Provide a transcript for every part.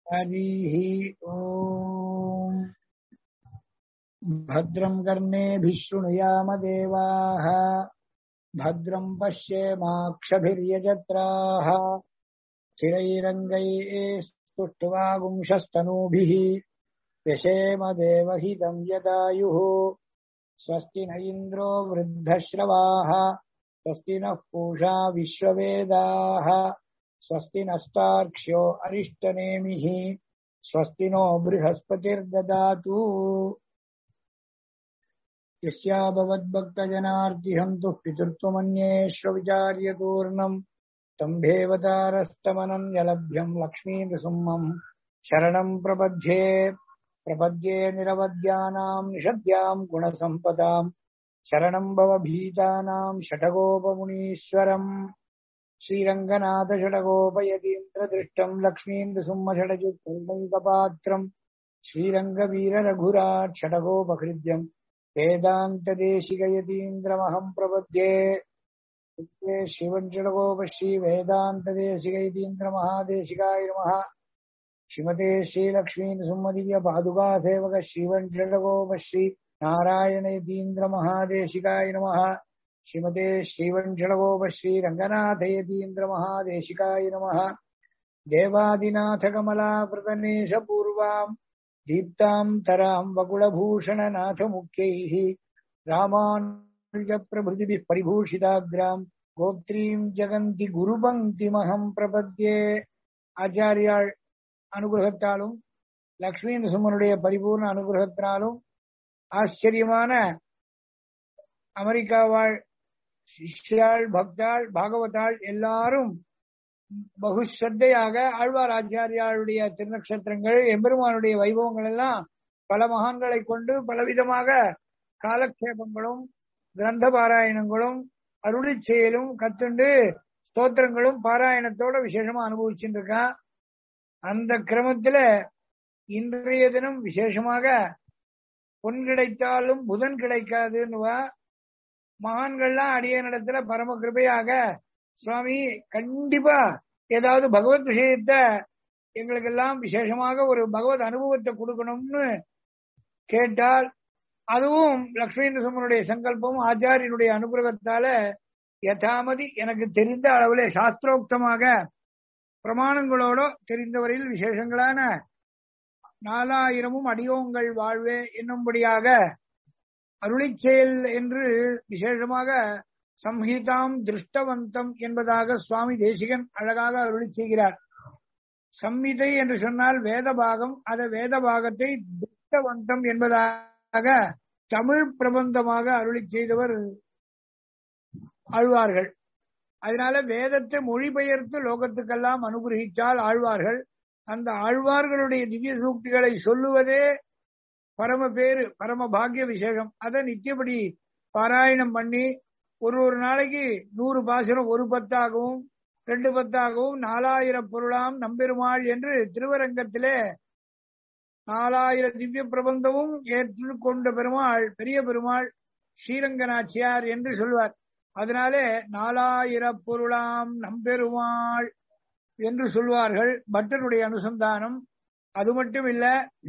हरिः ॐ भद्रम् कर्णेभिः शृणुयामदेवाः भद्रम् पश्येमाक्षभिर्यजत्राः स्थिरैरङ्गैः स्तुष्ट्वागुंशस्तनूभिः व्यशेम देवहितम् यदायुः स्वस्ति न इन्द्रो वृद्धश्रवाः स्वस्ति नः पूषा विश्ववेदाः स्वस्ति नस्तार्क्ष्यो अरिष्टनेमिः स्वस्ति नो बृहस्पतिर्ददातु यस्याभवद्भक्तजनार्तिहन्तुः पितृत्वमन्येष्वविचार्यतूर्णम् तम्भेवतारस्तमनम् यलभ्यम् लक्ष्मीनृसिंहम् शरणम् प्रपद्ये प्रपद्ये निरवद्यानाम् निषद्याम् गुणसम्पदाम् शरणम् भवभीतानाम् षठगोपमुनीश्वरम् श्रीरङ्गनाथषडगोपयतीन्द्रदृष्टम् लक्ष्मीन्द्रसिंहषडजित्कपात्रम् श्रीरङ्गवीररघुराट् षडगोपहृद्यम् वेदान्तदेशिकयतीन्द्रमहम् प्रपद्ये शिवम् षडगोप श्रीवेदान्तदेशिकयतीन्द्रमहादेशिकाय नमः श्रीमते श्रीलक्ष्मीनृसिंहदिव्य पादुका सेवक श्रीवन् षडगोप श्री नारायणयतीन्द्रमहादेशिकाय नमः श्रीमते श्रीवञ्षणगोप श्रीरङ्गनाथयतीन्द्रमहादेशिकाय नमः देवादिनाथकमलाप्रतनेशपूर्वाम् दीप्ताम् तराम् वकुलभूषणनाथमुख्यैः रामानुजप्रभृतिभिः परिभूषिताग्राम् गोत्रीम् जगन्ति குருபங்கிமகம் பிரபத்யே ஆச்சாரியாள் அனுகிரகத்தாலும் லக்ஷ்மி நரசிம்மனுடைய பரிபூர்ண அனுகிரகத்தினாலும் ஆச்சரியமான அமெரிக்காவாள் சிஷ்யாள் பக்தாள் பாகவதாள் எல்லாரும் பகு ஸ்ரத்தையாக ஆழ்வார் ஆச்சாரியாளுடைய திருநக்ஷத்திரங்கள் எம்பெருமானுடைய வைபவங்கள் எல்லாம் பல மகான்களை கொண்டு பலவிதமாக காலக்ஷேபங்களும் கிரந்த பாராயணங்களும் அருளி செயலும் கத்துண்டு ஸ்தோத்திரங்களும் பாராயணத்தோட விசேஷமா அனுபவிச்சுட்டு இருக்கா அந்த கிரமத்துல இன்றைய தினம் விசேஷமாக பொன் கிடைத்தாலும் புதன் கிடைக்காதுன்னுவா மகான்கள்லாம் அடிய நடத்துல பரம கிருபையாக சுவாமி கண்டிப்பா ஏதாவது பகவத் விஷயத்த எங்களுக்கெல்லாம் விசேஷமாக ஒரு பகவத் அனுபவத்தை கொடுக்கணும்னு கேட்டால் அதுவும் லக்ஷ்மி நரசிம்மனுடைய சங்கல்பம் ஆச்சாரியனுடைய அனுகிரகத்தால யதாமதி எனக்கு தெரிந்த அளவுல சாஸ்திரோக்தமாக பிரமாணங்களோட தெரிந்தவரையில் விசேஷங்களான நாலாயிரமும் அடியோங்கள் வாழ்வே என்னும்படியாக அருளிச் செயல் என்று விசேஷமாக சம்ஹிதாம் திருஷ்டவந்தம் என்பதாக சுவாமி தேசிகன் அழகாக அருளி செய்கிறார் சம்ஹிதை என்று சொன்னால் வேத பாகம் அந்த வேத பாகத்தை திருஷ்டவந்தம் என்பதாக தமிழ் பிரபந்தமாக அருளி செய்தவர் ஆழ்வார்கள் அதனால வேதத்தை மொழிபெயர்த்து லோகத்துக்கெல்லாம் அனுகிரகித்தால் ஆழ்வார்கள் அந்த ஆழ்வார்களுடைய திவ்ய சூக்திகளை சொல்லுவதே பரம பேரு பரம பாக்கிய விசேஷம் அதை நித்தியப்படி பாராயணம் பண்ணி ஒரு ஒரு நாளைக்கு நூறு பாசனம் ஒரு பத்தாகவும் ரெண்டு பத்தாகவும் நாலாயிரம் பொருளாம் நம்பெருமாள் என்று திருவரங்கத்திலே நாலாயிரம் திவ்ய பிரபந்தமும் ஏற்று கொண்ட பெருமாள் பெரிய பெருமாள் ஸ்ரீரங்கநாச்சியார் என்று சொல்வார் அதனாலே நாலாயிர பொருளாம் நம்பெருமாள் என்று சொல்வார்கள் பட்டருடைய அனுசந்தானம் அது மட்டும் இல்ல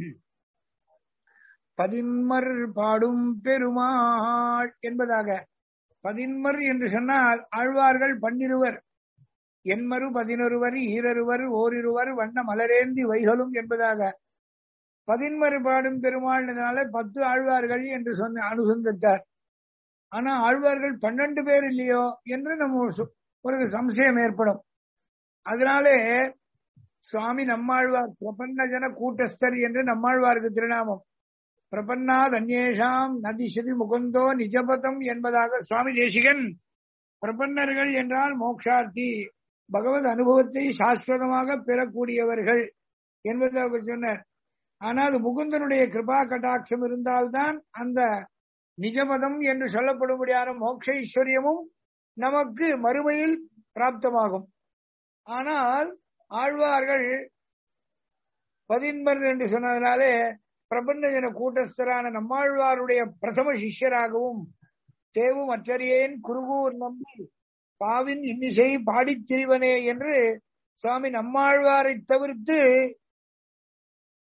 பதின்மர் பாடும் பெருமாள் என்பதாக பதின்மர் என்று சொன்னால் ஆழ்வார்கள் பன்னிருவர் என்மரு பதினொருவர் ஈரருவர் ஓரிருவர் வண்ண மலரேந்தி வைகளும் என்பதாக பதின்மறு பாடும் பெருமாள்னால பத்து ஆழ்வார்கள் என்று சொன்ன அனுசந்தித்தார் ஆனா ஆழ்வார்கள் பன்னெண்டு பேர் இல்லையோ என்று நம்ம ஒரு சம்சயம் ஏற்படும் அதனாலே சுவாமி நம்மாழ்வார் பிரபன்ன ஜன கூட்டஸ்தர் என்று நம்மாழ்வாருக்கு திருநாமம் பிரபன்னாத் அந்நேஷாம் நதிசதி முகுந்தோ நிஜபதம் என்பதாக சுவாமி தேசிகன் பிரபன்னர்கள் என்றால் மோக்ஷார்த்தி பகவத் அனுபவத்தை சாஸ்வதமாக பெறக்கூடியவர்கள் என்பதாக சொன்னார் ஆனால் அது முகுந்தனுடைய கிருபா கட்டாட்சம் இருந்தால்தான் அந்த நிஜமதம் என்று சொல்லப்படும்படியான மோட்ச ஐஸ்வர்யமும் நமக்கு மறுமையில் பிராப்தமாகும் ஆனால் ஆழ்வார்கள் பதின்பர் என்று சொன்னதனாலே பிரபஞ்சன கூட்டஸ்தரான நம்மாழ்வாருடைய பிரதம சிஷ்யராகவும் தேவும் அச்சரியேன் குருகூர் நம்பி பாவின் இன்னிசை பாடித் திரிவனே என்று சுவாமி நம்மாழ்வாரை தவிர்த்து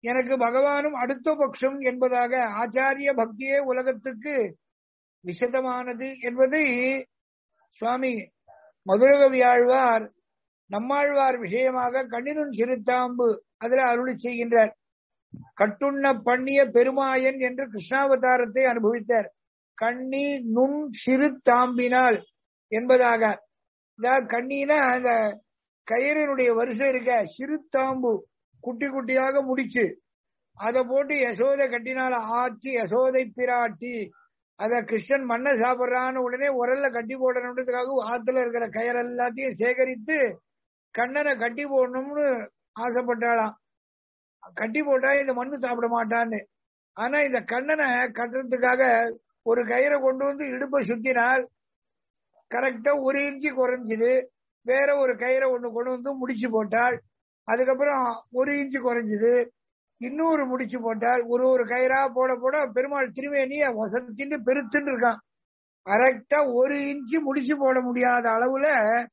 எனக்கு பகவானும் அடுத்த பட்சம் என்பதாக ஆச்சாரிய பக்தியே உலகத்துக்கு விசதமானது என்பதை சுவாமி மதுரகவி ஆழ்வார் நம்மாழ்வார் விஷயமாக கண்ணினும் சிறுத்தாம்பு அதுல அருளி செய்கின்றார் கட்டுண்ண பண்ணிய பெருமாயன் என்று கிருஷ்ணாவதாரத்தை அனுபவித்தார் கண்ணி நுண் சிறு தாம்பினால் என்பதாக இந்த கண்ணினா அந்த கயிறினுடைய வரிசை இருக்க சிறு தாம்பு குட்டி குட்டியாக முடிச்சு அதை போட்டு யசோதை கட்டினால ஆச்சி யசோதை பிராட்டி அத கிருஷ்ணன் மண்ணை சாப்பிடுறான்னு உடனே உரல்ல கட்டி போடணுன்றதுக்காக ஆத்துல இருக்கிற கயிறு எல்லாத்தையும் சேகரித்து கண்ணனை கட்டி போடணும்னு ஆசைப்பட்டாளாம் கட்டி போட்டா இந்த மண்ணு சாப்பிட மாட்டான்னு ஆனா இந்த கண்ணனை கட்டுறதுக்காக ஒரு கயிறை கொண்டு வந்து இடுப்பை சுத்தினால் கரெக்டா ஒரு இன்ச்சு குறைஞ்சுது வேற ஒரு கயிறை ஒண்ணு கொண்டு வந்து முடிச்சு போட்டால் அதுக்கப்புறம் ஒரு இன்ச்சு குறைஞ்சுது இன்னொரு முடிச்சு போட்டால் ஒரு ஒரு கயிறா போட போட பெருமாள் திருவேணிய வசத்தின்னு பெருத்துன்னு இருக்கான் கரெக்டா ஒரு இன்ச்சு முடிச்சு போட முடியாத அளவுல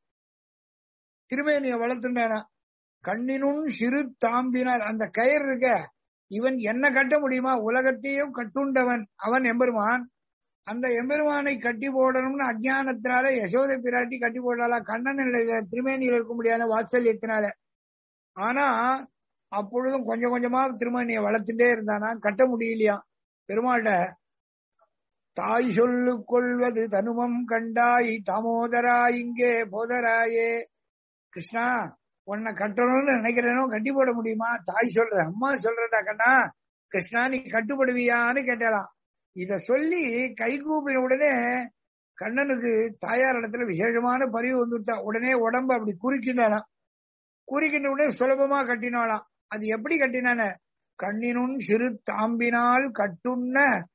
திருமேனிய வளர்த்துட்டானா கண்ணினும் சிறு தாம்பினால் அந்த கயிறு இருக்க இவன் என்ன கட்ட முடியுமா உலகத்தையும் கட்டுண்டவன் அவன் எம்பெருமான் அந்த எம்பெருமானை கட்டி போடணும்னு அஜானத்தினால யசோதை பிராட்டி கட்டி போடலா கண்ணன் திருமேனியில் இருக்க முடியாத வாத்சல்யத்தினால ஆனா அப்பொழுதும் கொஞ்சம் கொஞ்சமா திருமணியை வளர்த்துட்டே இருந்தானா கட்ட முடியலையா பெருமாள்கிட்ட தாய் சொல்லு கொள்வது தனுமம் கண்டாய் தாமோதரா இங்கே போதராயே கிருஷ்ணா உன்னை கட்டணும்னு நினைக்கிறேனோ கட்டி போட முடியுமா தாய் சொல்ற அம்மா சொல்றடா கண்ணா கிருஷ்ணா நீ கட்டுப்படுவியான்னு கேட்டாலாம் இத சொல்லி கைகூப்பின உடனே கண்ணனுக்கு தாயார் இடத்துல விசேஷமான பரிவு வந்துட்டா உடனே உடம்பு அப்படி குறுக்கினாலாம் குறுக்கின்ற உடனே சுலபமா கட்டினாலாம் அது எப்படி கட்டினான கண்ணினும் சிறு தாம்பினால் கட்டுண்ண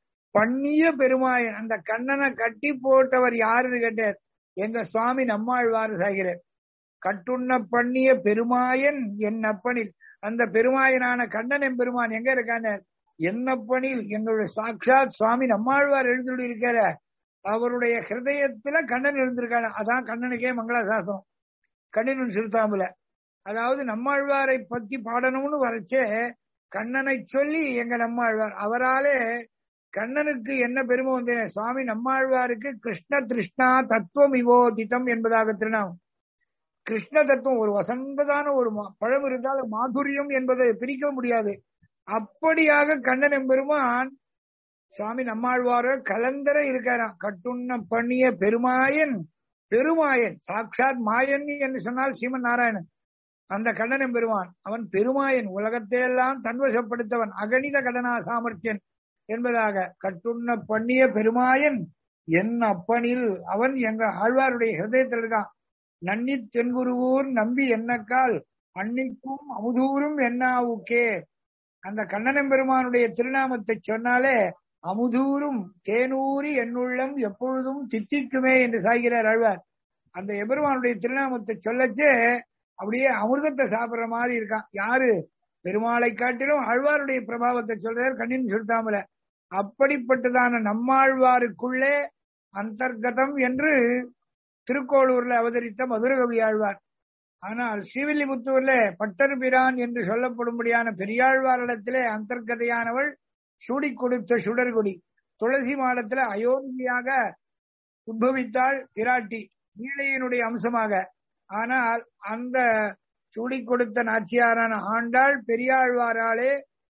பண்ணிய பெருமாயன் அந்த கண்ணனை கட்டி போட்டவர் யாருன்னு கேட்டார் எங்க சுவாமி நம்மாழ்வார் சாகிறார் கட்டுண்ண பண்ணிய பெருமாயன் என் அப்பனில் அந்த பெருமாயனான கண்ணன் என் பெருமான் எங்க இருக்கான என்னப்பனில் எங்களுடைய சாட்சாத் சுவாமி நம்மாழ்வார் எழுந்துள்ளி இருக்கிற அவருடைய ஹிருதயத்துல கண்ணன் எழுந்திருக்கான அதான் கண்ணனுக்கே மங்களாசாசனம் கண்ணனும் சிறுத்தாம்புல அதாவது நம்மாழ்வாரை பத்தி பாடணும்னு வரைச்சே கண்ணனை சொல்லி எங்க நம்மாழ்வார் அவராலே கண்ணனுக்கு என்ன பெருமை வந்தேன் சுவாமி நம்மாழ்வாருக்கு கிருஷ்ண திருஷ்ணா தத்துவம் இவோதிதம் என்பதாக திருநாமம் கிருஷ்ண தத்துவம் ஒரு வசந்ததான ஒரு பழம் இருந்தால் மாதுரியம் என்பதை பிரிக்க முடியாது அப்படியாக கண்ணன் எம்பெருமான் சுவாமி நம்மாழ்வார கலந்தர இருக்காராம் கட்டுண்ண பண்ணிய பெருமாயன் பெருமாயன் சாட்சாத் மாயன் என்று சொன்னால் சீமன் நாராயணன் அந்த கண்ணனம் பெறுவான் அவன் பெருமாயன் உலகத்தையெல்லாம் தன்வசப்படுத்தவன் அகணித கடனா சாமர்த்தியன் என்பதாக கட்டுண்ண பண்ணிய பெருமாயன் என் அப்பனில் அவன் எங்க ஆழ்வாருடைய ஹிருதயத்தில் இருக்கான் நன்னி தென்குருவூர் நம்பி என்னக்கால் அன்னிக்கும் அமுதூரும் என்னாவுக்கே அந்த கண்ணனம் பெருமானுடைய திருநாமத்தை சொன்னாலே அமுதூரும் தேனூரி என்னுள்ளம் எப்பொழுதும் தித்திக்குமே என்று சாய்கிறார் ஆழ்வார் அந்த எபெருமானுடைய திருநாமத்தை சொல்லச்சே அப்படியே அமிர்தத்தை சாப்பிடுற மாதிரி இருக்கான் யாரு பெருமாளை காட்டிலும் ஆழ்வாருடைய பிரபாவத்தை சொல்றார் கண்ணின் சுருத்தாமல அப்படிப்பட்டதான நம்மாழ்வாருக்குள்ளே அந்தர்கதம் என்று திருக்கோளூர்ல அவதரித்த மதுரகவி ஆழ்வார் ஆனால் ஸ்ரீவில்லிபுத்தூர்ல பட்டர் பிரான் என்று சொல்லப்படும்படியான பெரியாழ்வாரிடத்திலே அந்தர்கதையானவள் சூடி கொடுத்த சுடர்குடி துளசி மாடத்துல அயோத்தியாக உத்பவித்தாள் பிராட்டி நீலையினுடைய அம்சமாக ஆனால் அந்த சூடி கொடுத்த நாச்சியாரான ஆண்டாள் பெரியாழ்வாராலே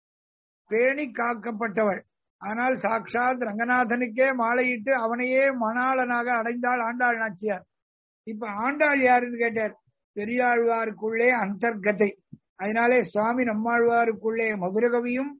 பேணி காக்கப்பட்டவள் ஆனால் சாட்சாத் ரங்கநாதனுக்கே மாலையிட்டு அவனையே மணாளனாக அடைந்தாள் ஆண்டாள் நாச்சியார் இப்ப ஆண்டாள் யாருன்னு கேட்டார் பெரியாழ்வாருக்குள்ளே அந்தர்கதை அதனாலே சுவாமி நம்மாழ்வாருக்குள்ளே மதுரகவியும்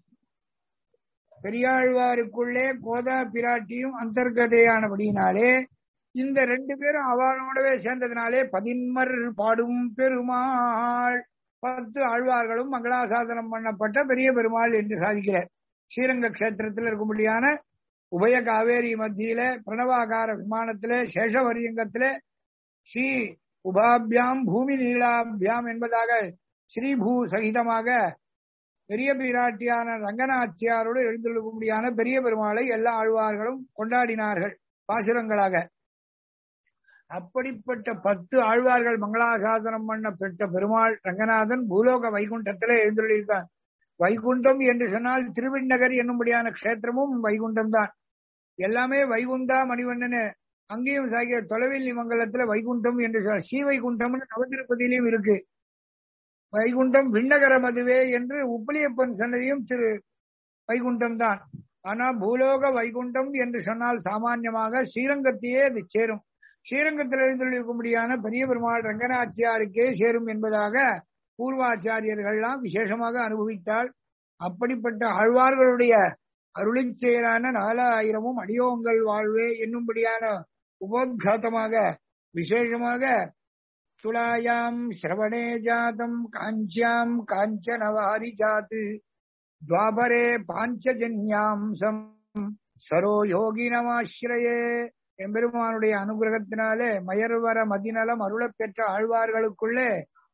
பெரியாழ்வாருக்குள்ளே கோதா பிராட்டியும் அந்தர்கதையானபடியினாலே இந்த ரெண்டு பேரும் அவளோடவே சேர்ந்ததுனாலே பதின்மர் பாடும் பெருமாள் பத்து ஆழ்வார்களும் மங்களாசாசனம் பண்ணப்பட்ட பெரிய பெருமாள் என்று சாதிக்கிறார் ஸ்ரீரங்க கஷேத்திரத்தில் இருக்கும்படியான உபய காவேரி மத்தியில பிரணவாகார விமானத்தில சேஷவரியங்கத்தில ஸ்ரீ உபாபியாம் பூமி நீளாபியாம் என்பதாக ஸ்ரீபூ சகிதமாக பெரிய பிராட்டியான ரங்கநாச்சியாரோடு எழுந்துள்ளபடியான பெரிய பெருமாளை எல்லா ஆழ்வார்களும் கொண்டாடினார்கள் பாசுரங்களாக அப்படிப்பட்ட பத்து ஆழ்வார்கள் மங்களாசாசனம் பண்ண பெற்ற பெருமாள் ரங்கநாதன் பூலோக வைகுண்டத்திலே எழுந்துள்ளிருக்கான் வைகுண்டம் என்று சொன்னால் திருவிண்ணகர் என்னும்படியான க்ஷேத்திரமும் வைகுண்டம் தான் எல்லாமே வைகுண்டா மணிவண்ணனு அங்கேயும் சாகிய தொலைவில் மங்கலத்துல வைகுண்டம் என்று சொல்ல ஸ்ரீவைகுண்டம்னு நவதிருப்பதியிலும் இருக்கு வைகுண்டம் விண்ணகர மதுவே என்று உப்பிலியப்பன் சன்னதியும் திரு வைகுண்டம் தான் ஆனா பூலோக வைகுண்டம் என்று சொன்னால் சாமான்யமாக ஸ்ரீரங்கத்தையே அது சேரும் ஸ்ரீரங்கத்தில் எழுந்துள்ளிருக்கும்படியான பெரிய பெருமாள் ரங்கநாச்சியாருக்கே சேரும் என்பதாக பூர்வாச்சாரியர்கள்லாம் விசேஷமாக அனுபவித்தால் அப்படிப்பட்ட ஆழ்வார்களுடைய அருளிச் செயலான நாலாயிரமும் அடியோங்கள் வாழ்வே என்னும்படியான உபோத்காத்தமாக விசேஷமாக துலாயாம் சிரவணே ஜாதம் காஞ்சியாம் காஞ்சனவாரி ஜாத்து துவாபரே பாஞ்சஜன்யாம்சம் சரோ யோகினமாசிரயே எம்பெருமானுடைய அனுகிரகத்தினாலே மயர்வர மதிநலம் அருளப் பெற்ற ஆழ்வார்களுக்குள்ளே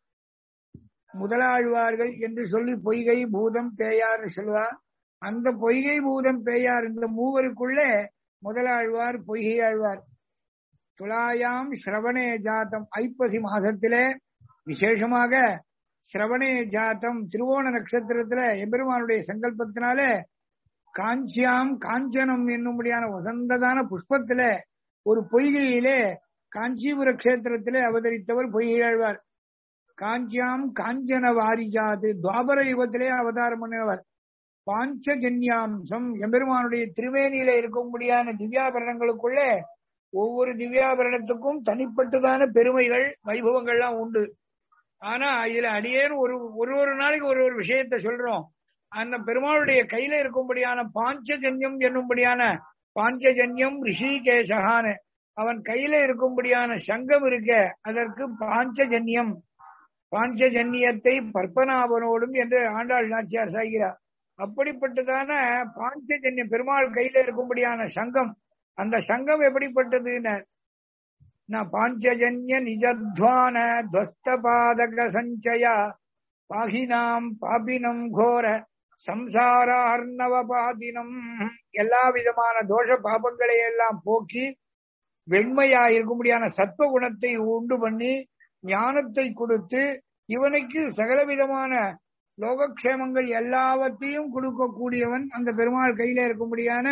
முதலாழ்வார்கள் என்று சொல்லி பொய்கை பூதம் பேயார் சொல்வா அந்த பொய்கை பூதம் பேயார் இந்த மூவருக்குள்ளே முதலாழ்வார் பொய்கை ஆழ்வார் துலாயாம் சிரவணே ஜாத்தம் ஐப்பசி மாசத்திலே விசேஷமாக சிரவணே ஜாத்தம் திருவோண நட்சத்திரத்துல எம்பெருமானுடைய சங்கல்பத்தினாலே காஞ்சியாம் காஞ்சனம் என்னும்படியான வசந்ததான புஷ்பத்தில ஒரு பொய்கையிலே காஞ்சிபுர கஷேத்திரத்திலே அவதரித்தவர் பொய்கையாழ்வார் காஞ்சியாம் காஞ்சன வாரிஜாது துவாபர யுகத்திலே அவதாரம் பண்ணினவர் பாஞ்சஜன்யாம்சம் எம்பெருமானுடைய திருவேணியில இருக்கும்படியான திவ்யாபரணங்களுக்குள்ளே ஒவ்வொரு திவ்யாபரணத்துக்கும் தனிப்பட்டதான பெருமைகள் வைபவங்கள்லாம் உண்டு ஆனா இதுல அடியேன்னு ஒரு ஒரு ஒரு நாளைக்கு ஒரு ஒரு விஷயத்த சொல்றோம் அந்த பெருமாளுடைய கையில இருக்கும்படியான பாஞ்சஜன்யம் என்னும்படியான பாஞ்சஜன்யம் ரிஷிகேசகான்னு அவன் கையில இருக்கும்படியான சங்கம் இருக்க அதற்கு பாஞ்சஜன்யம் பாஞ்சஜன்யத்தை பற்பனாபனோடும் என்று ஆண்டாள் நாச்சியார் சாகிறார் அப்படிப்பட்டதான பாஞ்சஜன்யம் பெருமாள் கையில இருக்கும்படியான சங்கம் அந்த சங்கம் எப்படிப்பட்டதுன்னு நான் பாஞ்சஜன்ய நிஜத்வான துவஸ்த பாதக சஞ்சய பாகினாம் பாபினம் கோர சம்சாரார்ணவ பாதினம் எல்லா விதமான தோஷ பாபங்களை எல்லாம் போக்கி வெண்மையா இருக்கும்படியான சத்துவ குணத்தை உண்டு பண்ணி ஞானத்தை கொடுத்து இவனுக்கு சகல விதமான லோகக்ஷேமங்கள் எல்லாவற்றையும் கொடுக்கக்கூடியவன் அந்த பெருமாள் கையில இருக்கும்படியான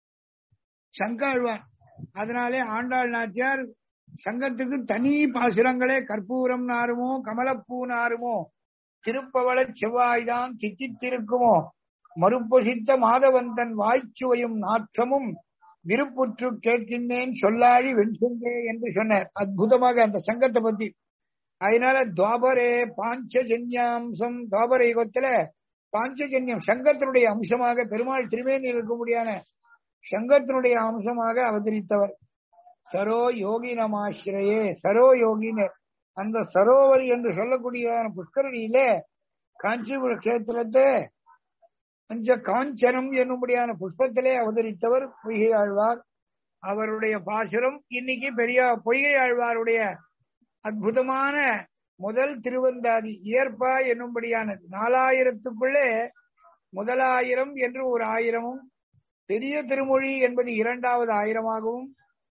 சங்காழ்வான் அதனாலே ஆண்டாள் நாச்சியார் சங்கத்துக்கு தனி பாசுரங்களே கற்பூரம் நாருமோ கமலப்பூ நாருமோ திருப்பவள செவ்வாய்தான் சித்தித்திருக்குமோ மறுப்பொசித்த மாதவந்தன் வாய்ச்சுவையும் நாற்றமும் விருப்புற்று கேட்கின்றேன் சொல்லாழி வெண்சுந்தே என்று சொன்னார் அற்புதமாக அந்த சங்கத்தை பத்தி அதனால துவாபரே பாஞ்சஜன்யாம்சம் துவாபர யுகத்துல பாஞ்சஜன்யம் சங்கத்தினுடைய அம்சமாக பெருமாள் திருமேனியில் இருக்கக்கூடியான சங்கத்தினுடைய அம்சமாக அவதரித்தவர் சரோ யோகினமாசிரையே சரோ யோகினர் அந்த சரோவர் என்று சொல்லக்கூடிய புஷ்கரணியில காஞ்சிபுர கஷேத்திரத்தை பஞ்ச காஞ்சனம் என்னும்படியான புஷ்பத்திலே அவதரித்தவர் பொய்கை ஆழ்வார் அவருடைய பாசுரம் இன்னைக்கு பெரிய பொய்கை ஆழ்வாருடைய அற்புதமான முதல் திருவந்தாதி இயற்பா என்னும்படியானது நாலாயிரத்துக்குள்ளே முதலாயிரம் என்று ஒரு ஆயிரமும் பெரிய திருமொழி என்பது இரண்டாவது ஆயிரமாகவும்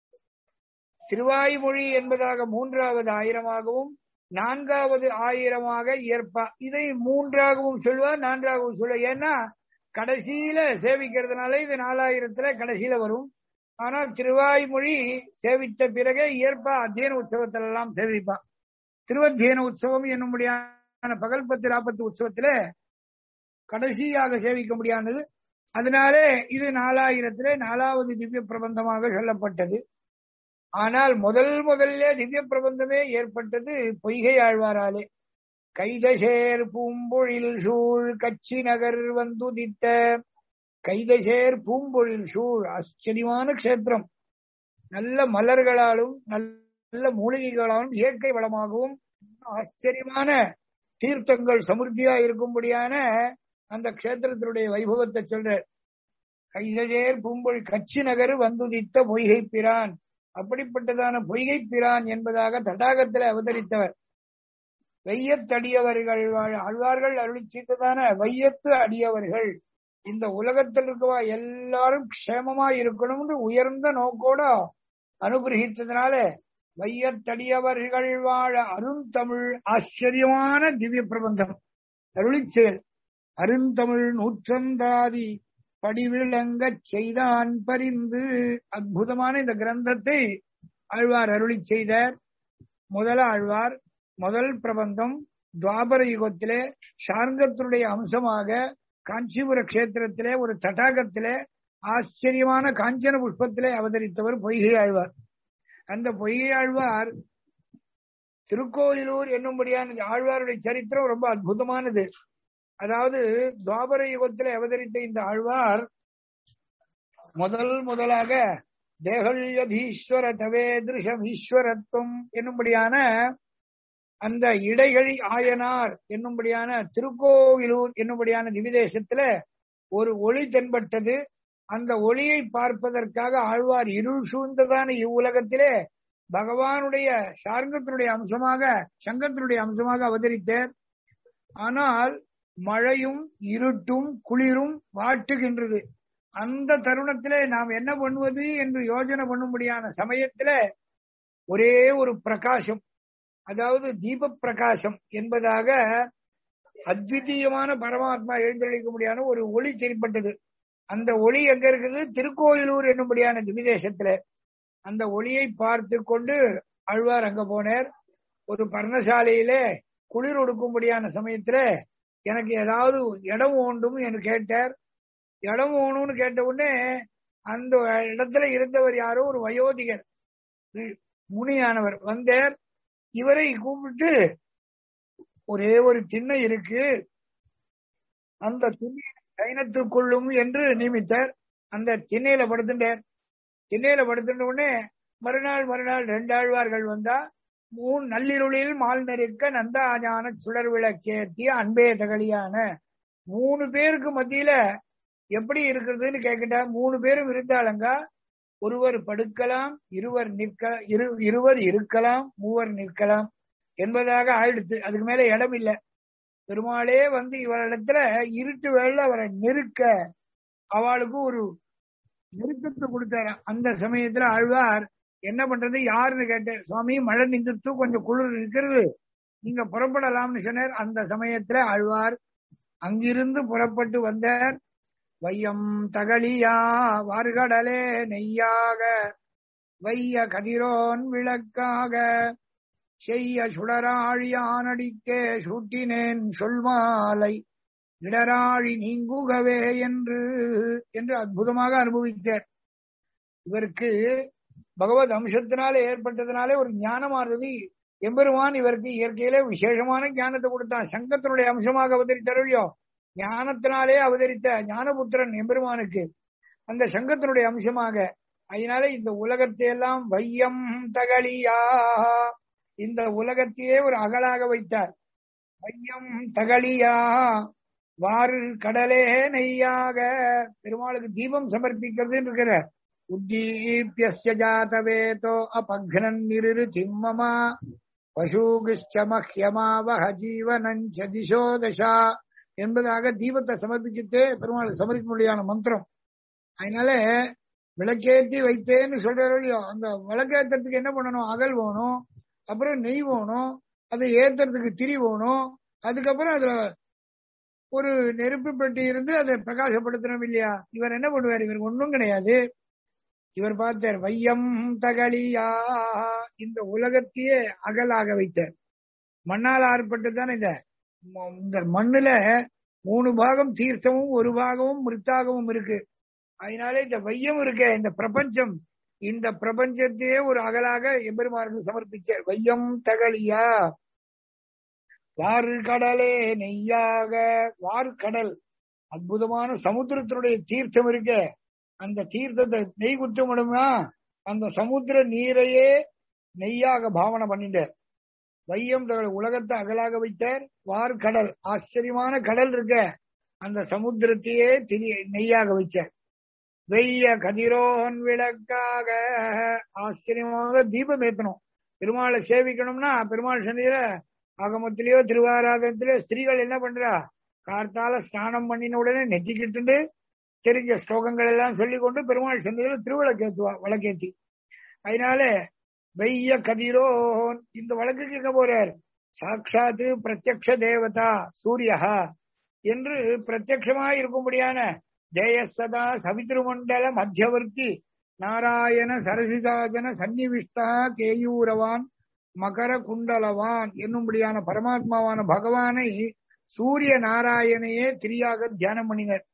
திருவாய்மொழி என்பதாக மூன்றாவது ஆயிரமாகவும் நான்காவது ஆயிரமாக இயற்பா இதை மூன்றாகவும் சொல்வார் நான்காகவும் சொல்ல ஏன்னா கடைசியில சேவிக்கிறதுனால இது நாலாயிரத்துல கடைசியில வரும் ஆனால் திருவாய்மொழி சேவித்த பிறகே இயற்பா அத்தியன உற்சவத்தில எல்லாம் சேவிப்பான் திருவத்தியன உற்சவம் என்னும்படியான பகல் பத்து நாற்பத்தி உற்சவத்தில கடைசியாக சேவிக்க முடியாதது அதனாலே இது நாலாயிரத்திலே நாலாவது திவ்ய பிரபந்தமாக சொல்லப்பட்டது ஆனால் முதல் முதல்ல திவ்ய பிரபந்தமே ஏற்பட்டது பொய்கை ஆழ்வாராலே கைதசேர் பூம்பொழில் சூழ் கச்சி நகர் வந்துதித்த கைதசேர் பூம்பொழில் சூழ் ஆச்சரியமான கஷேத்திரம் நல்ல மலர்களாலும் நல்ல மூலிகைகளாலும் இயற்கை வளமாகவும் ஆச்சரியமான தீர்த்தங்கள் சமுர்த்தியா இருக்கும்படியான அந்த கஷேத்திரத்தினுடைய வைபவத்தை சொல்ற கைதசேர் பூம்பொழி கச்சி நகர் வந்துதித்த பொய்கை பிரான் அப்படிப்பட்டதான பொய்கை பிரான் என்பதாக தடாகத்தில் அவதரித்தவர் வையத்தடியவர்கள் ஆழ்வார்கள் அருளி செய்ததான வையத்து அடியவர்கள் இந்த உலகத்தில் இருக்கவா எல்லாரும் க்ஷேமமா இருக்கணும்னு உயர்ந்த நோக்கோட அனுகிரகித்ததுனால வையத்தடியவர்கள் வாழ அருந்தமிழ் ஆச்சரியமான திவ்ய பிரபந்தம் அருளிச்செயல் அருந்தமிழ் நூற்றந்தாதி படிவிளங்கச் செய்தான் பரிந்து அற்புதமான இந்த கிரந்தத்தை ஆழ்வார் அருளி செய்தார் முதல ஆழ்வார் முதல் பிரபந்தம் துவாபர யுகத்திலே சார்ங்கத்தினுடைய அம்சமாக காஞ்சிபுர கஷேத்திரத்திலே ஒரு தடாகத்திலே ஆச்சரியமான காஞ்சன புஷ்பத்திலே அவதரித்தவர் பொய்கை ஆழ்வார் அந்த பொய்கை ஆழ்வார் திருக்கோயிலூர் என்னும்படியான ஆழ்வாருடைய சரித்திரம் ரொம்ப அற்புதமானது அதாவது துவாபர யுகத்திலே அவதரித்த இந்த ஆழ்வார் முதல் முதலாக தேகல்யதீஸ்வர தவே திருஷம் ஈஸ்வரத்துவம் என்னும்படியான அந்த இடைகழி ஆயனார் என்னும்படியான திருக்கோவிலூர் என்னும்படியான திவிதேசத்துல ஒரு ஒளி தென்பட்டது அந்த ஒளியை பார்ப்பதற்காக ஆழ்வார் இருள் சூழ்ந்ததான இவ்வுலகத்திலே பகவானுடைய சார்ங்கத்தினுடைய அம்சமாக சங்கத்தினுடைய அம்சமாக அவதரித்தார் ஆனால் மழையும் இருட்டும் குளிரும் வாட்டுகின்றது அந்த தருணத்திலே நாம் என்ன பண்ணுவது என்று யோஜனை பண்ணும்படியான சமயத்தில ஒரே ஒரு பிரகாசம் அதாவது தீப பிரகாசம் என்பதாக அத்விதீயமான பரமாத்மா எழுந்தளிக்க முடியாத ஒரு ஒளி தென்பட்டது அந்த ஒளி எங்க இருக்குது திருக்கோயிலூர் என்னும்படியான திவிதேசத்துல அந்த ஒளியை பார்த்து கொண்டு அழ்வார் அங்க போனார் ஒரு பர்ணசாலையிலே குளிர் ஒடுக்கும்படியான சமயத்துல எனக்கு ஏதாவது இடம் வேண்டும் என்று கேட்டார் இடம் வேணும்னு கேட்ட உடனே அந்த இடத்துல இருந்தவர் யாரோ ஒரு வயோதிகர் முனியானவர் வந்தார் இவரை கூப்பிட்டு ஒரே ஒரு திண்ணை இருக்கு அந்த திண்ணை கைனத்துக்கொள்ளும் என்று நியமித்தார் அந்த திண்ணையில படுத்துட்டார் திண்ணையில படுத்துட்ட உடனே மறுநாள் மறுநாள் ரெண்டு ஆழ்வார்கள் வந்தா மூணு நள்ளிருளில் மால் நெருக்க நந்தாஞான சுடர் விளக்கேற்றிய அன்பே தகலியான மூணு பேருக்கு மத்தியில எப்படி இருக்கிறதுன்னு கேக்கிட்டா மூணு பேரும் இருந்தாலங்க ஒருவர் படுக்கலாம் இருவர் நிற்க இரு இருவர் இருக்கலாம் மூவர் நிற்கலாம் என்பதாக ஆயிடுச்சு அதுக்கு மேல இடம் இல்லை பெருமாளே வந்து இவரிடத்துல இருட்டு வேலை அவரை நெருக்க அவளுக்கு ஒரு நெருக்கத்தை கொடுத்தாரு அந்த சமயத்துல ஆழ்வார் என்ன பண்றது யாருன்னு கேட்டேன் சுவாமி மழை நின்றுட்டு கொஞ்சம் குளிர் இருக்கிறது நீங்க புறப்படலாம்னு சொன்னார் அந்த சமயத்துல ஆழ்வார் அங்கிருந்து புறப்பட்டு வந்தார் வையம் தகலியா வார்கடலே நெய்யாக வைய கதிரோன் விளக்காக செய்ய சுடராழியானடிக்கே சூட்டினேன் சொல்மாலை இடராழி நீங்குகவே என்று என்று அற்புதமாக அனுபவித்தார் இவருக்கு பகவத் அம்சத்தினாலே ஏற்பட்டதுனாலே ஒரு ஞானமானது எம்பெருமான் இவருக்கு இயற்கையிலே விசேஷமான ஞானத்தை கொடுத்தான் சங்கத்தினுடைய அம்சமாக அவதரித்தாரோ ஞானத்தினாலே அவதரித்த ஞானபுத்திரன் எம்பெருமானுக்கு அந்த சங்கத்தினுடைய அம்சமாக அதனால இந்த உலகத்தை எல்லாம் வையம் தகலியா இந்த உலகத்தையே ஒரு அகலாக வைத்தார் வையம் தகலியா வாறு கடலே நெய்யாக பெருமாளுக்கு தீபம் சமர்ப்பிக்கிறது இருக்கிற உத்தீபிய ஜாதவேதோ அபக்னன் நிரு சிம்மமா பசூகிஷ்ட மஹ்யமாவஹ ஜீவனஞ்ச திசோ தசா என்பதாக தீபத்தை சமர்ப்பிச்சுட்டு பெருமாள் சமர்ப்பிக்க முடியாத மந்திரம் அதனால விளக்கேற்றி வைத்தேன்னு சொல்றாரு இல்லையோ அந்த விளக்கேற்றத்துக்கு என்ன பண்ணணும் அகல் வேணும் அப்புறம் நெய் வேணும் அதை ஏத்துறதுக்கு திரி வேணும் அதுக்கப்புறம் அதுல ஒரு நெருப்பு பெட்டி இருந்து அதை பிரகாசப்படுத்தணும் இல்லையா இவர் என்ன பண்ணுவார் இவர் ஒன்றும் கிடையாது இவர் பார்த்தார் வையம் தகலியா இந்த உலகத்தையே அகலாக வைத்தார் மண்ணால் ஆற்பட்டுதானே இந்த இந்த மண்ணுல மூணு பாகம் தீர்த்தமும் ஒரு பாகமும் மிருத்தாகவும் இருக்கு அதனால இந்த வையம் இருக்க இந்த பிரபஞ்சம் இந்த பிரபஞ்சத்தையே ஒரு அகலாக எம்பெருமாருக்கு சமர்ப்பிச்சார் வையம் தகலியா வாறு கடலே நெய்யாக வார்கடல் அற்புதமான சமுத்திரத்தினுடைய தீர்த்தம் இருக்க அந்த தீர்த்தத்தை நெய் குத்த முடியுமா அந்த சமுத்திர நீரையே நெய்யாக பாவனை பண்ணிட்டார் வையம் உலகத்தை அகலாக வைத்தார் வார்கடல் ஆச்சரியமான கடல் இருக்க அந்த சமுத்திரத்தையே திரி நெய்யாக வச்சார் வெய்ய கதிரோன் விளக்காக ஆச்சரியமாக தீபம் ஏத்தணும் பெருமாளை சேவிக்கணும்னா பெருமாள் சந்தையில ஆகமத்திலேயோ திருவாராதனத்திலேயோ ஸ்திரீகள் என்ன பண்றா கார்த்தால ஸ்நானம் பண்ணின உடனே நெத்திக்கிட்டு தெரிஞ்ச ஸ்லோகங்கள் எல்லாம் சொல்லி கொண்டு பெருமாள் சந்தையில திருவிளக்கேத்துவா விளக்கேத்தி அதனால வெய்ய கதிரோன் இந்த வழக்குக்கு எங்க போறார் சாட்சாத்து பிரத்யக்ஷ தேவதா சூரியஹா என்று பிரத்யட்சமாய் இருக்கும்படியான ஜெயசதா சவித்ருமண்டல மத்தியவர்த்தி நாராயண சரசிதாஜன சன்னிவிஷ்டா கேயூரவான் மகர குண்டலவான் என்னும்படியான பரமாத்மாவான பகவானை சூரிய நாராயணையே திரியாக தியானம் பண்ணினர்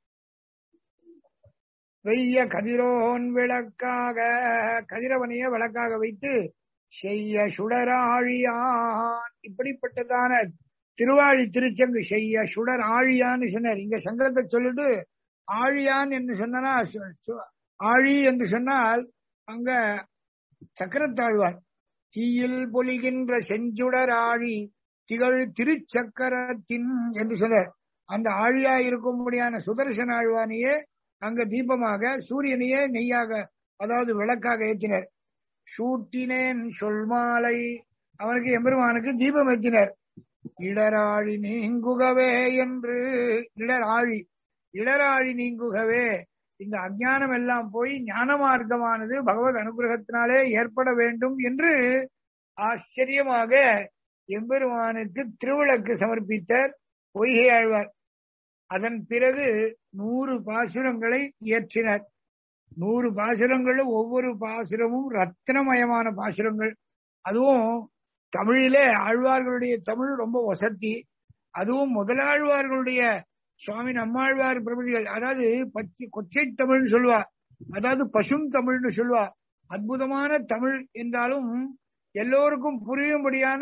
வெய்ய கதிரோன் விளக்காக கதிரவனையே விளக்காக வைத்து செய்ய சுடராழியான் இப்படிப்பட்டதான திருவாழி திருச்சங்கு செய்ய சுடர் ஆழியான்னு சொன்னார் இங்க சங்கரத்தை சொல்லிட்டு ஆழியான் என்று சொன்னா சு- சு- ஆழி என்று சொன்னால் அங்க சக்கரத்தாழ்வார் தீயில் பொலிகின்ற செஞ்சுடர் ஆழி திகழ் திருச்சக்கரத்தின் என்று சொன்னார் அந்த ஆழியா இருக்கும்படியான சுதர்சன ஆழ்வானையே அங்க தீபமாக சூரியனையே நெய்யாக அதாவது விளக்காக ஏற்றினர் சூட்டினேன் சொல்மாலை அவனுக்கு எம்பெருமானுக்கு தீபம் ஏற்றினர் இடராழி நீங்குகவே என்று இடராழி இடராழி நீங்குகவே இந்த அஞ்ஞானம் எல்லாம் போய் ஞான மார்க்கமானது பகவத் அனுகிரகத்தினாலே ஏற்பட வேண்டும் என்று ஆச்சரியமாக எம்பெருமானுக்கு திருவிளக்கு சமர்ப்பித்தார் பொய்கை ஆழ்வார் அதன் பிறகு நூறு பாசுரங்களை இயற்றினர் நூறு பாசுரங்களும் ஒவ்வொரு பாசுரமும் ரத்னமயமான பாசுரங்கள் அதுவும் தமிழிலே ஆழ்வார்களுடைய தமிழ் ரொம்ப வசத்தி அதுவும் முதலாழ்வார்களுடைய சுவாமி நம்மாழ்வார் பிரபதிகள் அதாவது பச்சை கொச்சை தமிழ்னு சொல்லுவா அதாவது பசும் தமிழ்னு சொல்லுவா அற்புதமான தமிழ் என்றாலும் எல்லோருக்கும் புரியும்படியான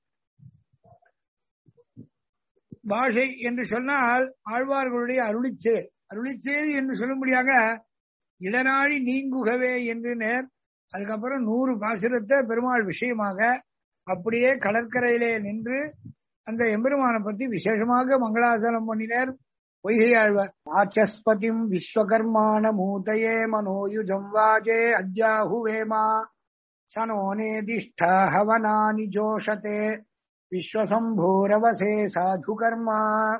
பாஷை என்று சொன்னால் ஆழ்வார்களுடைய அருளிச்சே அருளிச்சேரி என்று சொல்லும்படியாக இடநாழி நீங்குகவே என்று நேர் அதுக்கப்புறம் நூறு பாசுரத்தை பெருமாள் விஷயமாக அப்படியே கடற்கரையிலே நின்று அந்த எம்பெருமானை பத்தி விசேஷமாக மங்களாசனம் பண்ணினார் பொய்கை ஆழ்வார் ஆச்சஸ்பதிம் விஸ்வகர்மான மூதையே மனோயுஜம் வாஜே அஜ்ஜாஹுவேமா சனோனேதிஷ்டா ஹவனானி ஜோஷதே விஸ்வசம்பூரவசே சாது கர்மா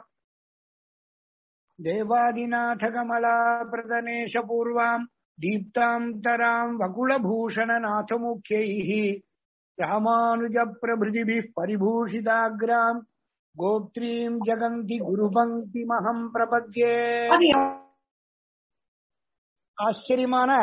தேவாதிநாத கமலா பிரதனேஷ பூர்வாம் தீப்தாம் தராம் வகுளபூஷணநாத முக்கியைः ராமானுஜ பிரபிருதிபிः பரிபூஷிதாகிராம் கோப்திரீம் ஜகந்தி குருபங்கிமகம் பிரபத்யே ஆச்சரியமான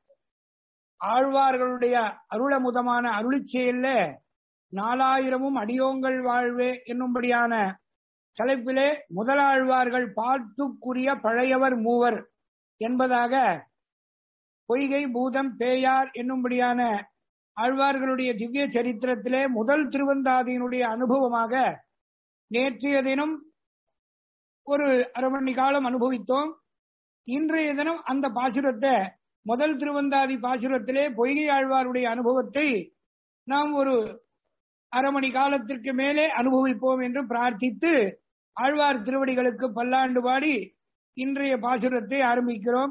ஆழ்வார்களுடைய அருளமுதமான அருளிச்செயல்ல நாலாயிரமும் அடியோங்கள் வாழ்வே என்னும்படியான தலைப்பிலே முதலாழ்வார்கள் பாட்டுக்குரிய பழையவர் மூவர் என்பதாக பொய்கை பூதம் பேயார் என்னும்படியான ஆழ்வார்களுடைய திவ்ய சரித்திரத்திலே முதல் திருவந்தாதியினுடைய அனுபவமாக நேற்றைய தினம் ஒரு அரை மணி காலம் அனுபவித்தோம் இன்றைய தினம் அந்த பாசுரத்தை முதல் திருவந்தாதி பாசுரத்திலே பொய்கை ஆழ்வாருடைய அனுபவத்தை நாம் ஒரு அரை மணி காலத்திற்கு மேலே அனுபவிப்போம் என்று பிரார்த்தித்து ஆழ்வார் திருவடிகளுக்கு பல்லாண்டு பாடி இன்றைய பாசுரத்தை ஆரம்பிக்கிறோம்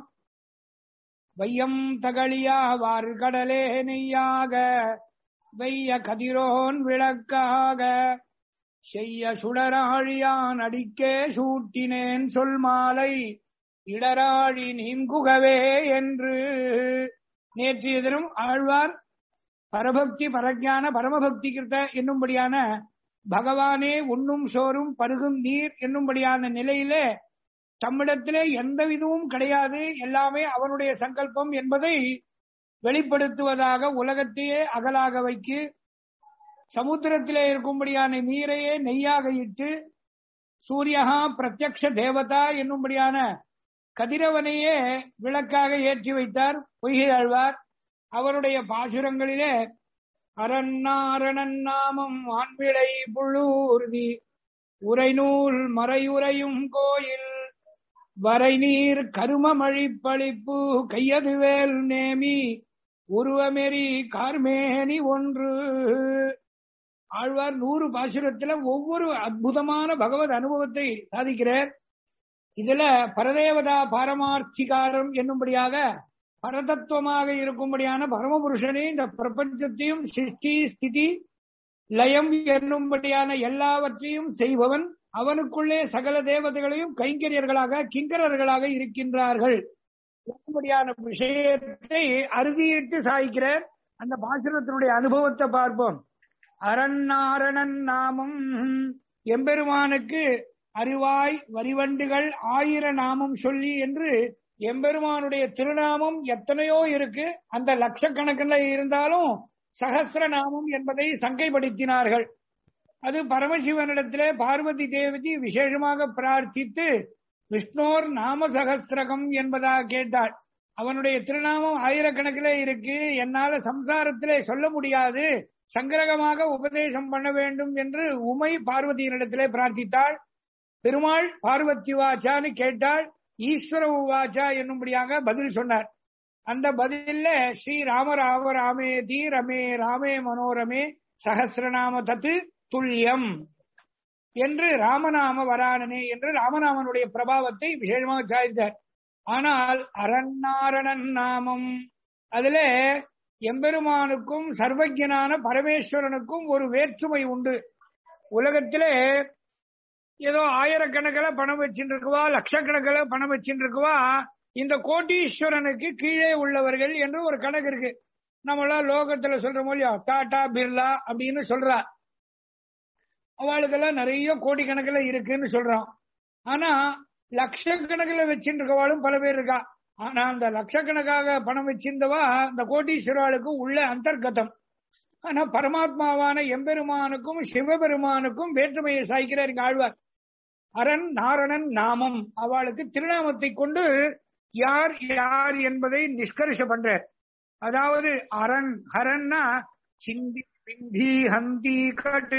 வையம் தகழியா வார்கடலே நெய்யாக வெய்ய கதிரோன் விளக்காக செய்ய சுடராழியான் அடிக்கே சூட்டினேன் சொல் மாலை இடராழி நீங்குகவே என்று நேற்றைய தினம் ஆழ்வார் பரபக்தி பரஜான பரமபக்தி கிருத்த என்னும்படியான பகவானே உண்ணும் சோறும் பருகும் நீர் என்னும்படியான நிலையிலே தம்மிடத்திலே எந்த விதமும் கிடையாது எல்லாமே அவனுடைய சங்கல்பம் என்பதை வெளிப்படுத்துவதாக உலகத்தையே அகலாக வைக்கு சமுத்திரத்திலே இருக்கும்படியான நீரையே நெய்யாக இட்டு சூரியகா பிரத்யக்ஷ தேவதா என்னும்படியான கதிரவனையே விளக்காக ஏற்றி வைத்தார் பொய்கை ஆழ்வார் அவருடைய பாசுரங்களிலே அரண்ணாரணன் நாமம் ஆண்விளை புள்ளூர்தி உரைநூல் மறையுறையும் கோயில் வரைநீர் கருமமழி பழிப்பு கையதுவேல் நேமி உருவமெறி கார்மேனி ஒன்று ஆழ்வார் நூறு பாசுரத்துல ஒவ்வொரு அற்புதமான பகவத் அனுபவத்தை சாதிக்கிறார் இதுல பரதேவதா பாரமார்த்திகாரம் என்னும்படியாக பரதத்துவமாக இருக்கும்படியான பரமபுருஷனே இந்த பிரபஞ்சத்தையும் சிருஷ்டி ஸ்திதி லயம் என்னும்படியான எல்லாவற்றையும் செய்பவன் அவனுக்குள்ளே சகல தேவதைகளையும் கைங்கரியர்களாக கிங்கரர்களாக இருக்கின்றார்கள் என்னும்படியான விஷயத்தை அறுதியிட்டு சாய்க்கிற அந்த பாசுரத்தினுடைய அனுபவத்தை பார்ப்போம் அரண்ணாரணன் நாமம் எம்பெருமானுக்கு அறிவாய் வரிவண்டுகள் ஆயிர நாமம் சொல்லி என்று எம்பெருமானுடைய திருநாமம் எத்தனையோ இருக்கு அந்த லட்சக்கணக்கில் இருந்தாலும் சகசிர நாமம் என்பதை சங்கைப்படுத்தினார்கள் அது பரமசிவனிடத்திலே பார்வதி தேவதி விசேஷமாக பிரார்த்தித்து விஷ்ணோர் நாம சகசிரகம் என்பதாக கேட்டாள் அவனுடைய திருநாமம் ஆயிரக்கணக்கிலே இருக்கு என்னால சம்சாரத்திலே சொல்ல முடியாது சங்கிரகமாக உபதேசம் பண்ண வேண்டும் என்று உமை பார்வதியினிடத்திலே பிரார்த்தித்தாள் பெருமாள் பார்வதி வாச்சான்னு கேட்டாள் ஈஸ்வர வாச்சா என்னும்படியாக பதில் சொன்னார் அந்த பதில ஸ்ரீ ராம ராம ராமேதி ரமே ராமே மனோரமே சகசிரநாம தத்து துல்லியம் என்று ராமநாம வராணனே என்று ராமநாமனுடைய பிரபாவத்தை விசேஷமாக சாதித்தார் ஆனால் அரண்நாரணன் நாமம் அதுல எம்பெருமானுக்கும் சர்வஜனான பரமேஸ்வரனுக்கும் ஒரு வேற்றுமை உண்டு உலகத்திலே ஏதோ ஆயிரக்கணக்கில் பணம் வச்சுட்டு இருக்குவா லட்சக்கணக்கில் பணம் வச்சுட்டு இருக்குவா இந்த கோட்டீஸ்வரனுக்கு கீழே உள்ளவர்கள் என்று ஒரு கணக்கு இருக்கு நம்மளா லோகத்துல சொல்ற மொழியா டாடா பிர்லா அப்படின்னு சொல்றா அவளுக்கெல்லாம் நிறைய கோடிக்கணக்கில் இருக்குன்னு சொல்றான் ஆனா லட்சக்கணக்கில் வச்சுட்டு இருக்கவாளும் பல பேர் இருக்கா ஆனா அந்த லட்சக்கணக்காக பணம் வச்சிருந்தவா இந்த கோட்டீஸ்வராளுக்கு உள்ள அந்தர்கதம் ஆனா பரமாத்மாவான எம்பெருமானுக்கும் சிவபெருமானுக்கும் வேற்றுமையை சாய்க்கிறார் இங்க ஆழ்வார் அரண் நாரணன் நாமம் அவளுக்கு திருநாமத்தை கொண்டு யார் யார் என்பதை நிஷ்கர்ஷ பண்றார் அதாவது அரண் ஹரன்னா சிந்தி பிந்தி ஹந்தி கட்டு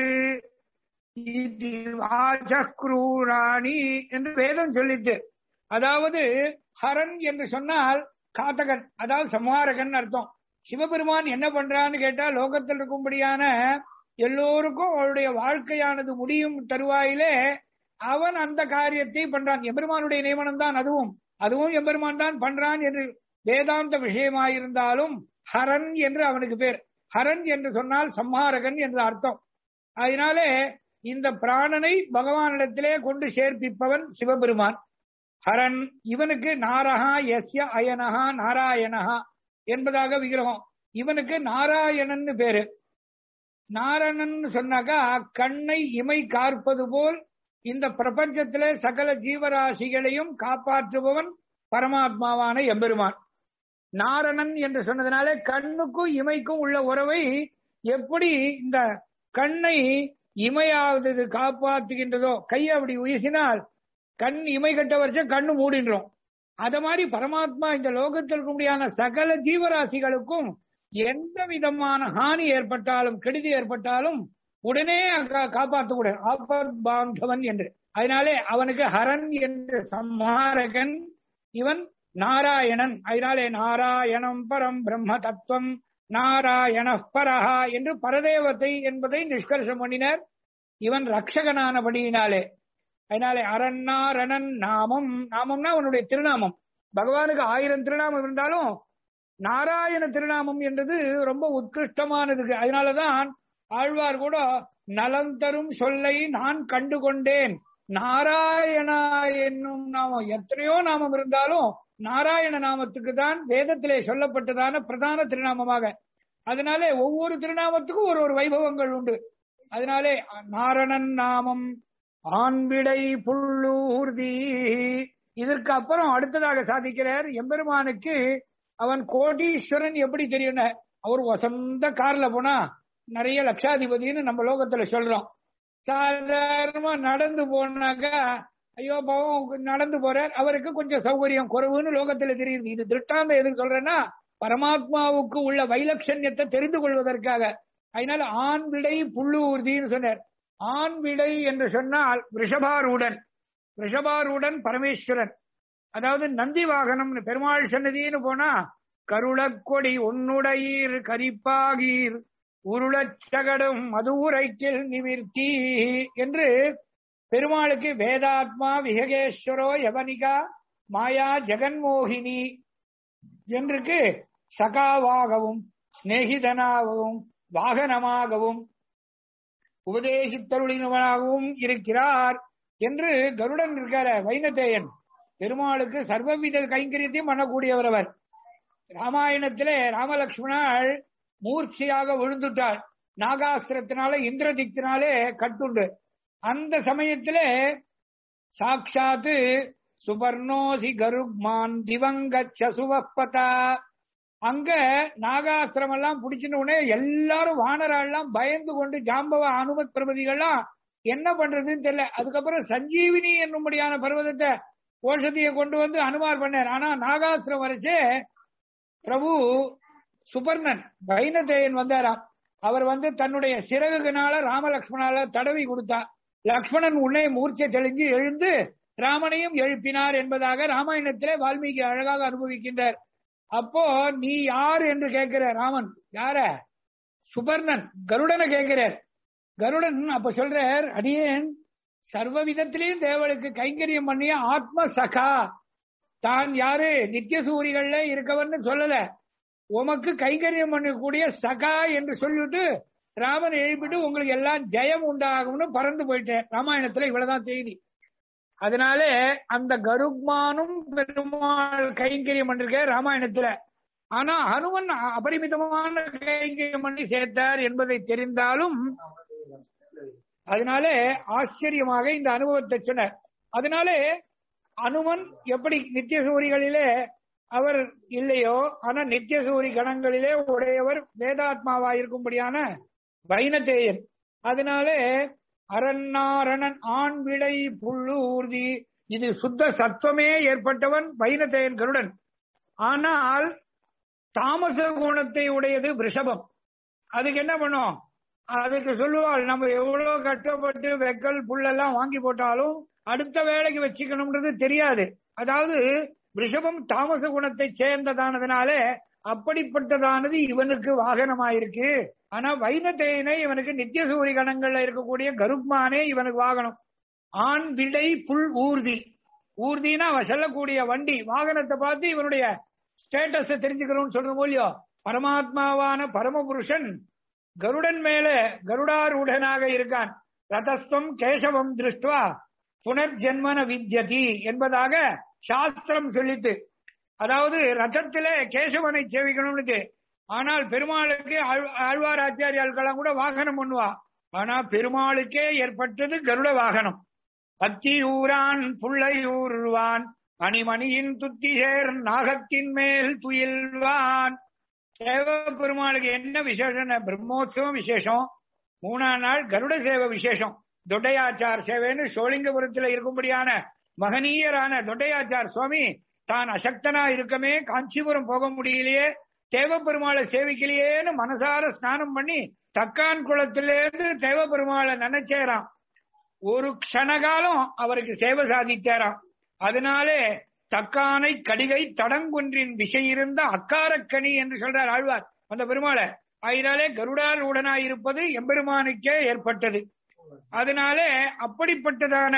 வாஜக்ரூராணி என்று வேதம் சொல்லிட்டு அதாவது ஹரன் என்று சொன்னால் காத்தகன் அதாவது சம்ஹாரகன் அர்த்தம் சிவபெருமான் என்ன பண்றான்னு கேட்டா லோகத்தில் இருக்கும்படியான எல்லோருக்கும் அவருடைய வாழ்க்கையானது முடியும் தருவாயிலே அவன் அந்த காரியத்தை பண்றான் எம்பெருமானுடைய நியமனம் தான் அதுவும் அதுவும் எம்பெருமான் தான் பண்றான் என்று வேதாந்த விஷயமாயிருந்தாலும் ஹரன் என்று அவனுக்கு பேர் ஹரன் என்று சொன்னால் சம்ஹாரகன் என்று அர்த்தம் அதனாலே இந்த பிராணனை பகவானிடத்திலே கொண்டு சேர்ப்பிப்பவன் சிவபெருமான் ஹரன் இவனுக்கு நாரகா எஸ்ய அயனஹா நாராயணஹா என்பதாக விக்கிரகம் இவனுக்கு நாராயணன் பேரு நாரணன் சொன்னாக்கா கண்ணை இமை காற்பது போல் இந்த பிரபஞ்சத்திலே சகல ஜீவராசிகளையும் காப்பாற்றுபவன் பரமாத்மாவான எம்பெருமான் நாரணன் என்று சொன்னதுனால கண்ணுக்கும் இமைக்கும் உள்ள உறவை எப்படி இந்த கண்ணை இமையாவது காப்பாற்றுகின்றதோ கையை அப்படி உயசினால் கண் இமை கட்ட வருஷம் கண்ணு மூடின்றோம் அத மாதிரி பரமாத்மா இந்த லோகத்தில் இருக்கக்கூடியான சகல ஜீவராசிகளுக்கும் எந்த விதமான ஹானி ஏற்பட்டாலும் கெடுதி ஏற்பட்டாலும் உடனே காப்பாற்றக்கூட ஆபத் பாந்தவன் என்று அதனாலே அவனுக்கு ஹரன் என்று சம்ஹாரகன் இவன் நாராயணன் அதனாலே நாராயணம் பரம் பிரம்ம தத்துவம் நாராயண பரஹா என்று பரதேவத்தை என்பதை நிஷ்கர்ஷம் பண்ணினர் இவன் ரக்ஷகனானபடியினாலே அதனாலே அரண்ணாரணன் நாமம் நாமம்னா அவனுடைய திருநாமம் பகவானுக்கு ஆயிரம் திருநாமம் இருந்தாலும் நாராயண திருநாமம் என்றது ரொம்ப உத்கிருஷ்டமானது அதனாலதான் ஆழ்வார் கூட நலம் தரும் சொல்லை நான் கண்டு கொண்டேன் நாராயணா என்னும் நாமம் எத்தனையோ நாமம் இருந்தாலும் நாராயண நாமத்துக்கு தான் வேதத்திலே சொல்லப்பட்டதான பிரதான திருநாமமாக அதனாலே ஒவ்வொரு திருநாமத்துக்கும் ஒரு ஒரு வைபவங்கள் உண்டு அதனாலே நாரணன் நாமம் ஆண்விடை புள்ளூர்தி இதற்கு அப்புறம் அடுத்ததாக சாதிக்கிறார் எம்பெருமானுக்கு அவன் கோடீஸ்வரன் எப்படி தெரியும் அவர் வசந்த கார்ல போனா நிறைய லட்சாதிபதினு நம்ம லோகத்துல சொல்றோம் சாதாரணமா நடந்து போனாக்கா ஐயோ பாவம் நடந்து போறார் அவருக்கு கொஞ்சம் சௌகரியம் குறைவுன்னு லோகத்துல தெரியுது இது திருட்டாந்த எதுக்கு சொல்றேன்னா பரமாத்மாவுக்கு உள்ள வைலட்சண்யத்தை தெரிந்து கொள்வதற்காக அதனால ஆண் விடை புல்லு ஊர்தின்னு சொன்னார் ஆண் விடை என்று சொன்னால் ரிஷபாரூடன் ரிஷபாரூடன் பரமேஸ்வரன் அதாவது நந்தி வாகனம்னு பெருமாள் சன்னதின்னு போனா கருளக்கொடி உன்னுடையீர் கரிப்பாகீர் உருளச்சகடும் மதுரைக்கில் நிமிர்த்தி என்று பெருமாளுக்கு வேதாத்மா விஹகேஸ்வரோ யவனிகா மாயா ஜெகன்மோகினி என்றுக்கு சகாவாகவும் சிநேகிதனாகவும் வாகனமாகவும் உபதேசித்தருளினவனாகவும் இருக்கிறார் என்று கருடன் இருக்கார வைனதேயன் பெருமாளுக்கு சர்வவித கைங்கரியத்தையும் பண்ணக்கூடியவர் அவர் ராமாயணத்திலே ராமலட்சுமணாள் மூர்ச்சியாக விழுந்துட்டாள் நாகாஸ்திரத்தினால இந்திரதிக்தினாலே கட்டுண்டு அந்த சமயத்திலே சாட்சாத் சுபர்ணோசி கருக்மான் திவங்கச்ச சுவப்பதா அங்க நாகாஸ்திரம் எல்லாம் பிடிச்சின உடனே எல்லாரும் வானராள்லாம் பயந்து கொண்டு ஜாம்பவ அனுமத் பிரபதிகள்லாம் என்ன பண்றதுன்னு தெரியல அதுக்கப்புறம் சஞ்சீவினி என்னும்படியான பர்வதத்தை ஓஷதியை கொண்டு வந்து அனுமார் பண்ணார் ஆனா நாகாஸ்திரம் வரைச்சே பிரபு சுபர்ணன் வைனதேயன் வந்தாராம் அவர் வந்து தன்னுடைய சிறகுனால ராமலக்ஷ்மணால தடவி கொடுத்தா லக்ஷ்மணன் உடனே மூர்ச்சை தெளிஞ்சு எழுந்து ராமனையும் எழுப்பினார் என்பதாக ராமாயணத்திலே வால்மீகி அழகாக அனுபவிக்கின்றார் அப்போ நீ யார் என்று கேட்கிற ராமன் யார சுபர்ணன் கருடனை கேட்கிறார் கருடன் அப்ப சொல்றார் அடியேன் சர்வ விதத்திலையும் தேவளுக்கு கைங்கரியம் பண்ணிய ஆத்ம சகா தான் யாரு நித்திய சூரிகள்ல இருக்கவன்னு சொல்லல உமக்கு கைங்கரியம் பண்ணக்கூடிய சகா என்று சொல்லிட்டு ராமன் எழுப்பிட்டு உங்களுக்கு எல்லாம் ஜெயம் உண்டாகும்னு பறந்து போயிட்டேன் ராமாயணத்துல இவ்வளவுதான் செய்தி அதனால அந்த கருக்மானும் பெருமாள் கைங்கரியம் பண்ணிருக்க ராமாயணத்துல ஆனா ஹனுமன் அபரிமிதமான கைங்கரியம் பண்ணி சேர்த்தார் என்பதை தெரிந்தாலும் அதனால ஆச்சரியமாக இந்த அனுபவத்தை சொன்னார் அதனாலே அனுமன் எப்படி நித்திய சூரிகளிலே அவர் இல்லையோ ஆனா நித்திய சூரி கணங்களிலே உடையவர் வேதாத்மாவா இருக்கும்படியான வைனதேயன் அதனாலே அரண்ணாரணன் ஆண் விடை புள்ளூர்தி இது சுத்த சத்துவமே ஏற்பட்டவன் வைனதேயன் கருடன் ஆனால் தாமச குணத்தை உடையது ரிஷபம் அதுக்கு என்ன பண்ணும் அதுக்கு சொல்லுவாள் நம்ம எவ்வளவு கஷ்டப்பட்டு வெக்கல் புல்லெல்லாம் வாங்கி போட்டாலும் அடுத்த வேலைக்கு வச்சுக்கணும்ன்றது தெரியாது அதாவது ரிஷபம் தாமச குணத்தை சேர்ந்ததானதுனாலே அப்படிப்பட்டதானது இவனுக்கு வாகனமாயிருக்கு ஆனா வைனத்தேனை இவனுக்கு நித்திய சூரி கணங்கள்ல இருக்கக்கூடிய கருப்மானே இவனுக்கு வாகனம் ஆண் விடை புல் ஊர்தி ஊர்தினா அவன் செல்லக்கூடிய வண்டி வாகனத்தை பார்த்து இவனுடைய ஸ்டேட்டஸ தெரிஞ்சுக்கிறோம்னு சொல்ற போலியோ பரமாத்மாவான பரமபுருஷன் கருடன் மேல கருடாரூடனாக இருக்கான் ரதஸ்தம் கேசவம் திருஷ்டுவா புனர்ஜென்மன வித்யதி என்பதாக சாஸ்திரம் சொல்லித்து அதாவது ரதத்திலே கேசவனை சேவிக்கணும்னு ஆனால் பெருமாளுக்கு ஆழ்வார் ஆச்சாரியாள்கெல்லாம் கூட வாகனம் பண்ணுவா ஆனா பெருமாளுக்கே ஏற்பட்டது கருட வாகனம் அத்தியூரான் புள்ளையூர்வான் அணிமணியின் துத்திசேர் நாகத்தின் மேல் துயில்வான் சேவ பெருமாளுக்கு என்ன விசேஷம் பிரம்மோத்சவம் விசேஷம் மூணாம் நாள் கருட சேவை விசேஷம் தொட்டையாச்சார் சேவைன்னு சோழிங்கபுரத்தில் இருக்கும்படியான மகனீயரான தொட்டையாச்சார் சுவாமி தான் அசக்தனா இருக்கமே காஞ்சிபுரம் போக முடியலையே தேவ பெருமாளை சேவிக்கலையேன்னு மனசார ஸ்நானம் பண்ணி தக்கான் குளத்திலேருந்து தேவ பெருமாளை நினைச்சேராம் ஒரு க்ஷணகாலம் அவருக்கு சேவை சாதித்தாராம் அதனாலே தக்கானை கடிகை தடங்குன்றின் விஷை இருந்த அக்காரக்கணி என்று சொல்றார் ஆழ்வார் அந்த பெருமாளை அதனாலே கருடால் உடனாய் இருப்பது எம்பெருமானுக்கே ஏற்பட்டது அதனாலே அப்படிப்பட்டதான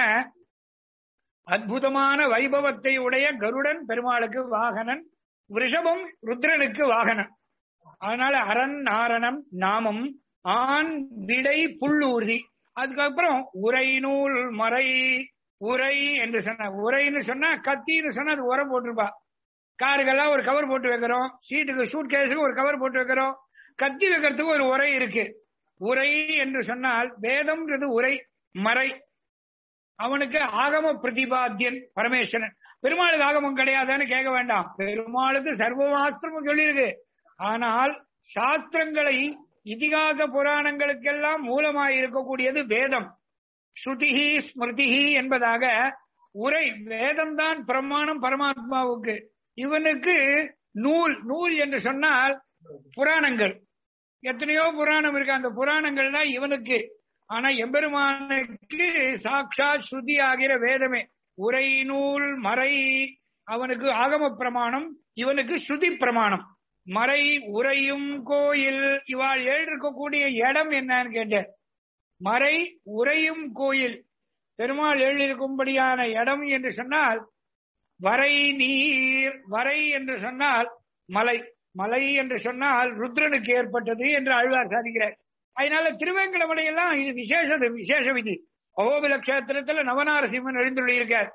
அற்புதமான வைபவத்தை உடைய கருடன் பெருமாளுக்கு வாகனன் ரிஷபம் ருத்ரனுக்கு வாகனம் அதனால அரண் நாரணம் நாமம் ஆண் விடை புல்லூர்தி அதுக்கப்புறம் உரை நூல் மறை உரை என்று சொன்ன உரைன்னு சொன்னா கத்தின்னு சொன்னா அது உரம் போட்டிருப்பா காருக்கெல்லாம் ஒரு கவர் போட்டு வைக்கிறோம் சீட்டுக்கு சூட் கேஸுக்கு ஒரு கவர் போட்டு வைக்கிறோம் கத்தி வைக்கிறதுக்கு ஒரு உரை இருக்கு உரை என்று சொன்னால் வேதம்ன்றது உரை மறை அவனுக்கு ஆகம பிரதிபாத்தியன் பரமேஸ்வரன் பெருமாளுக்கு ஆகமம் கிடையாதுன்னு கேட்க வேண்டாம் பெருமாளுக்கு சர்வமாஸ்திரமும் சொல்லியிருக்கு ஆனால் சாஸ்திரங்களை இதிகாச புராணங்களுக்கெல்லாம் மூலமாய் இருக்கக்கூடியது வேதம் ஸ்ருதிஹி ஸ்மிருதிஹி என்பதாக உரை வேதம் தான் பிரமாணம் பரமாத்மாவுக்கு இவனுக்கு நூல் நூல் என்று சொன்னால் புராணங்கள் எத்தனையோ புராணம் இருக்கு அந்த புராணங்கள் தான் இவனுக்கு ஆனா எம்பெருமானுக்கு சாட்சா ஸ்ருதி ஆகிற வேதமே உரை நூல் மறை அவனுக்கு ஆகம பிரமாணம் இவனுக்கு ஸ்ருதி பிரமாணம் மறை உரையும் கோயில் இவாள் எழுதிருக்கக்கூடிய இடம் என்னன்னு கேட்டேன் மறை உரையும் கோயில் பெருமாள் எழுதியிருக்கும்படியான இடம் என்று சொன்னால் வரை நீர் வரை என்று சொன்னால் மலை மலை என்று சொன்னால் ருத்ரனுக்கு ஏற்பட்டது என்று அழ்வார் சாதிக்கிறார் அதனால திருவேங்கடமலையெல்லாம் இது விசேஷ விசேஷ விதி அகோபில கஷேத்திரத்துல நவநாரசிம்மன் எழுந்துள்ளிருக்கார்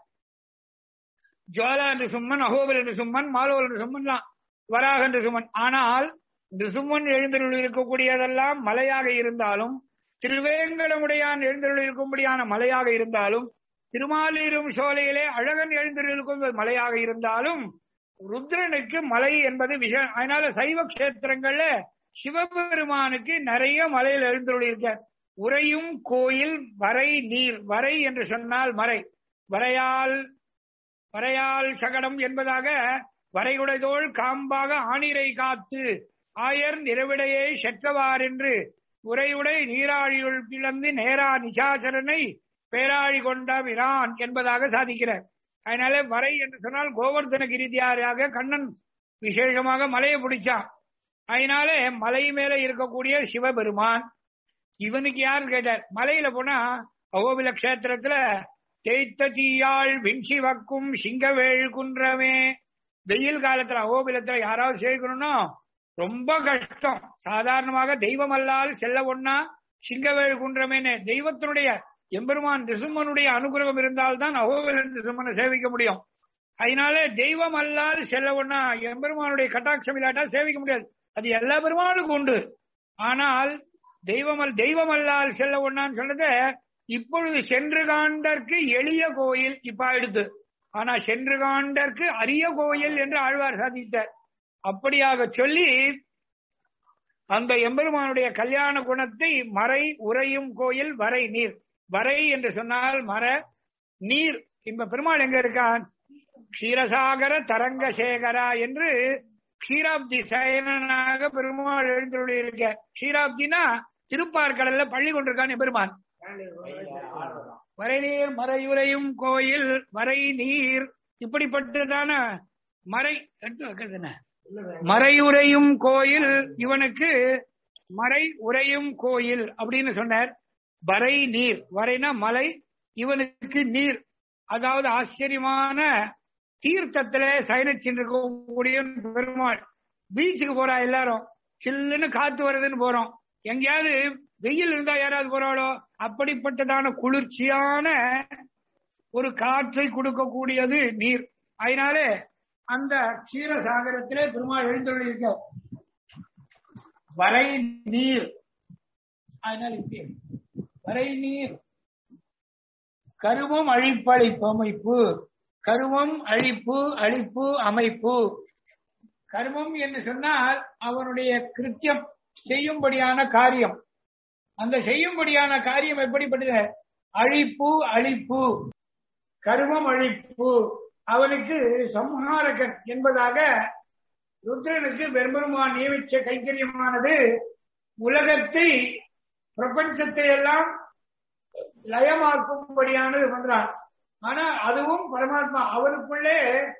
ஜுவாலா என்று சும்மன் அகோபில் என்று சும்மன் மாலோல் என்று சும்மன்லாம் வராக என்று சும்மன் ஆனால் நிசும்மன் எழுந்தருள் இருக்கக்கூடியதெல்லாம் மலையாக இருந்தாலும் திருவேங்கடமுடையான் எழுந்தருள் இருக்கும்படியான மலையாக இருந்தாலும் திருமாலிரும் சோலையிலே அழகன் எழுந்திருக்கும் மலையாக இருந்தாலும் ருத்ரனுக்கு மலை என்பது விஷயம் அதனால சைவ கஷேத்திரங்கள்ல சிவபெருமானுக்கு நிறைய மலையில் எழுந்துள்ளிருக்க உறையும் கோயில் வரை நீர் வரை என்று சொன்னால் மறை வரையால் வரையால் சகடம் என்பதாக வரைகுடைதோள் காம்பாக ஆணிரை காத்து ஆயர் நிறவிடையே செற்றவார் என்று உரையுடை நீராழியுள் பிளந்து நேரா நிசாசரனை பேராழி கொண்ட விரான் என்பதாக சாதிக்கிறார் அதனால வரை என்று சொன்னால் கோவர்தன கிரிதியாராக கண்ணன் விசேஷமாக மலையை பிடிச்சான் அதனால மலை மேல இருக்கக்கூடிய சிவபெருமான் இவனுக்கு யாரு கேட்டார் மலையில போனா அகோபில கஷேத்திரத்துல தேய்த்த தீயாள் விண்சிவக்கும் சிங்கவேள் குன்றமே வெயில் காலத்துல அகோபிலத்துல யாராவது சேர்க்கணும்னா ரொம்ப கஷ்டம் சாதாரணமாக தெய்வம் அல்லால் செல்ல ஒன்னா சிங்கவேள் குன்றமேன்னு தெய்வத்தினுடைய எம்பெருமான் ரிசும்மனுடைய அனுகிரகம் இருந்தால்தான் அகோபிலன் ரிசும்மனை சேவிக்க முடியும் அதனால தெய்வம் அல்லால் செல்ல ஒன்னா எம்பெருமானுடைய கட்டாட்சம் இல்லாட்டா சேவிக்க முடியாது அது எல்லா பெருமானுக்கும் உண்டு ஆனால் தெய்வம் தெய்வம் அல்லால் செல்ல ஒன்னான்னு சொன்னது இப்பொழுது சென்று காண்டற்கு எளிய கோயில் இப்ப எடுத்து ஆனா சென்று காண்டற்கு அரிய கோயில் என்று ஆழ்வார் சாதித்தார் அப்படியாக சொல்லி அந்த எம்பெருமானுடைய கல்யாண குணத்தை மறை உறையும் கோயில் வரை நீர் வரை என்று சொன்னால் மர நீர் இப்ப பெருமாள் எங்க இருக்கான் க்ஷீரசாகர தரங்க சேகரா என்று க்ஷீராப்தி சயனாக பெருமாள் எழுந்துள்ள இருக்க க்ஷீராப்தினா திருப்பார்கடல்ல பள்ளி கொண்டிருக்கான் பெருமான் வரைநீர் மறையுறையும் கோயில் வரை நீர் இப்படிப்பட்டதான மறை எடுத்து வைக்கிறது என்ன மறையுறையும் கோயில் இவனுக்கு மறை உறையும் கோயில் அப்படின்னு சொன்னார் வரை நீர் வரைனா மலை இவனுக்கு நீர் அதாவது ஆச்சரியமான தீர்த்தத்துல சயனிச்சிருக்கக்கூடிய பெருமாள் பீச்சுக்கு போறா எல்லாரும் சில்லுன்னு காத்து வருதுன்னு போறோம் எங்கேயாவது வெயில் இருந்தா யாராவது போறாளோ அப்படிப்பட்டதான குளிர்ச்சியான ஒரு காற்றை கொடுக்கக்கூடியது நீர் அதனால அந்த க்ஷீரசாகரத்திலே பெருமாள் எழுந்துள்ளிருக்க வரை நீர் அதனால இப்படி வரை நீர் கருமம் அழிப்பழிப்பு அமைப்பு கருமம் அழிப்பு அழிப்பு அமைப்பு கர்மம் என்று சொன்னால் அவனுடைய கிருத்தியம் செய்யும்படியான காரியம் அந்த செய்யும்படியான காரியம் எப்படிப்பட்டது அழிப்பு அழிப்பு கருமம் அழிப்பு அவனுக்கு சம்ஹாரகன் என்பதாக ருத்ரனுக்கு பெரும்பெருமான் நியமிச்ச கைங்கரியமானது உலகத்தை பிரபஞ்சத்தை எல்லாம் லயமாக்கும்படியானது பண்றான் ஆனா அதுவும் பரமாத்மா அவனுக்குள்ளே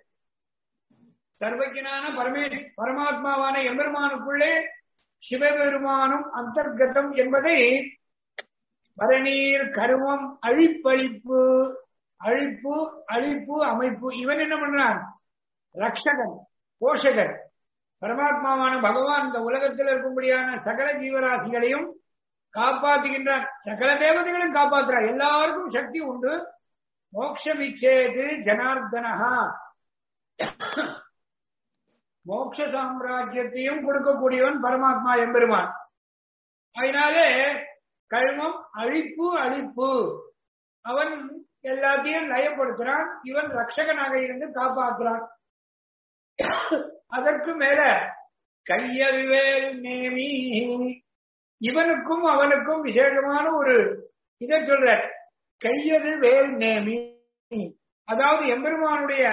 சர்வஜனான பரமே பரமாத்மாவான எம்பெருமானுக்குள்ளே சிவபெருமானும் அந்தர்கதம் என்பதை பரநீர் கருமம் அழிப்பழிப்பு அழிப்பு அழிப்பு அமைப்பு இவன் என்ன பண்றான் ரக்ஷகன் போஷகன் பரமாத்மாவான பகவான் இந்த உலகத்தில் இருக்கும்படியான சகல ஜீவராசிகளையும் காப்பாற்றுகின்றான் சகல தேவதைகளையும் காப்பாற்றுறான் எல்லாருக்கும் சக்தி உண்டு மோக்ஷ விச்சேது ஜனார்தனஹா மோட்ச சாம்ராஜ்யத்தையும் கொடுக்கக்கூடியவன் பரமாத்மா எம்பெருமான் அதனாலே கழ்மம் அழிப்பு அழிப்பு அவன் எல்லாத்தையும் லயப்படுத்துறான் இவன் ரட்சகனாக இருந்து காப்பாற்றுறான் அதற்கு மேல கையறிவேல் நேமி இவனுக்கும் அவனுக்கும் விசேஷமான ஒரு இதை சொல்ற கையது வேல் நேமி அதாவது எம்பெருமானுடைய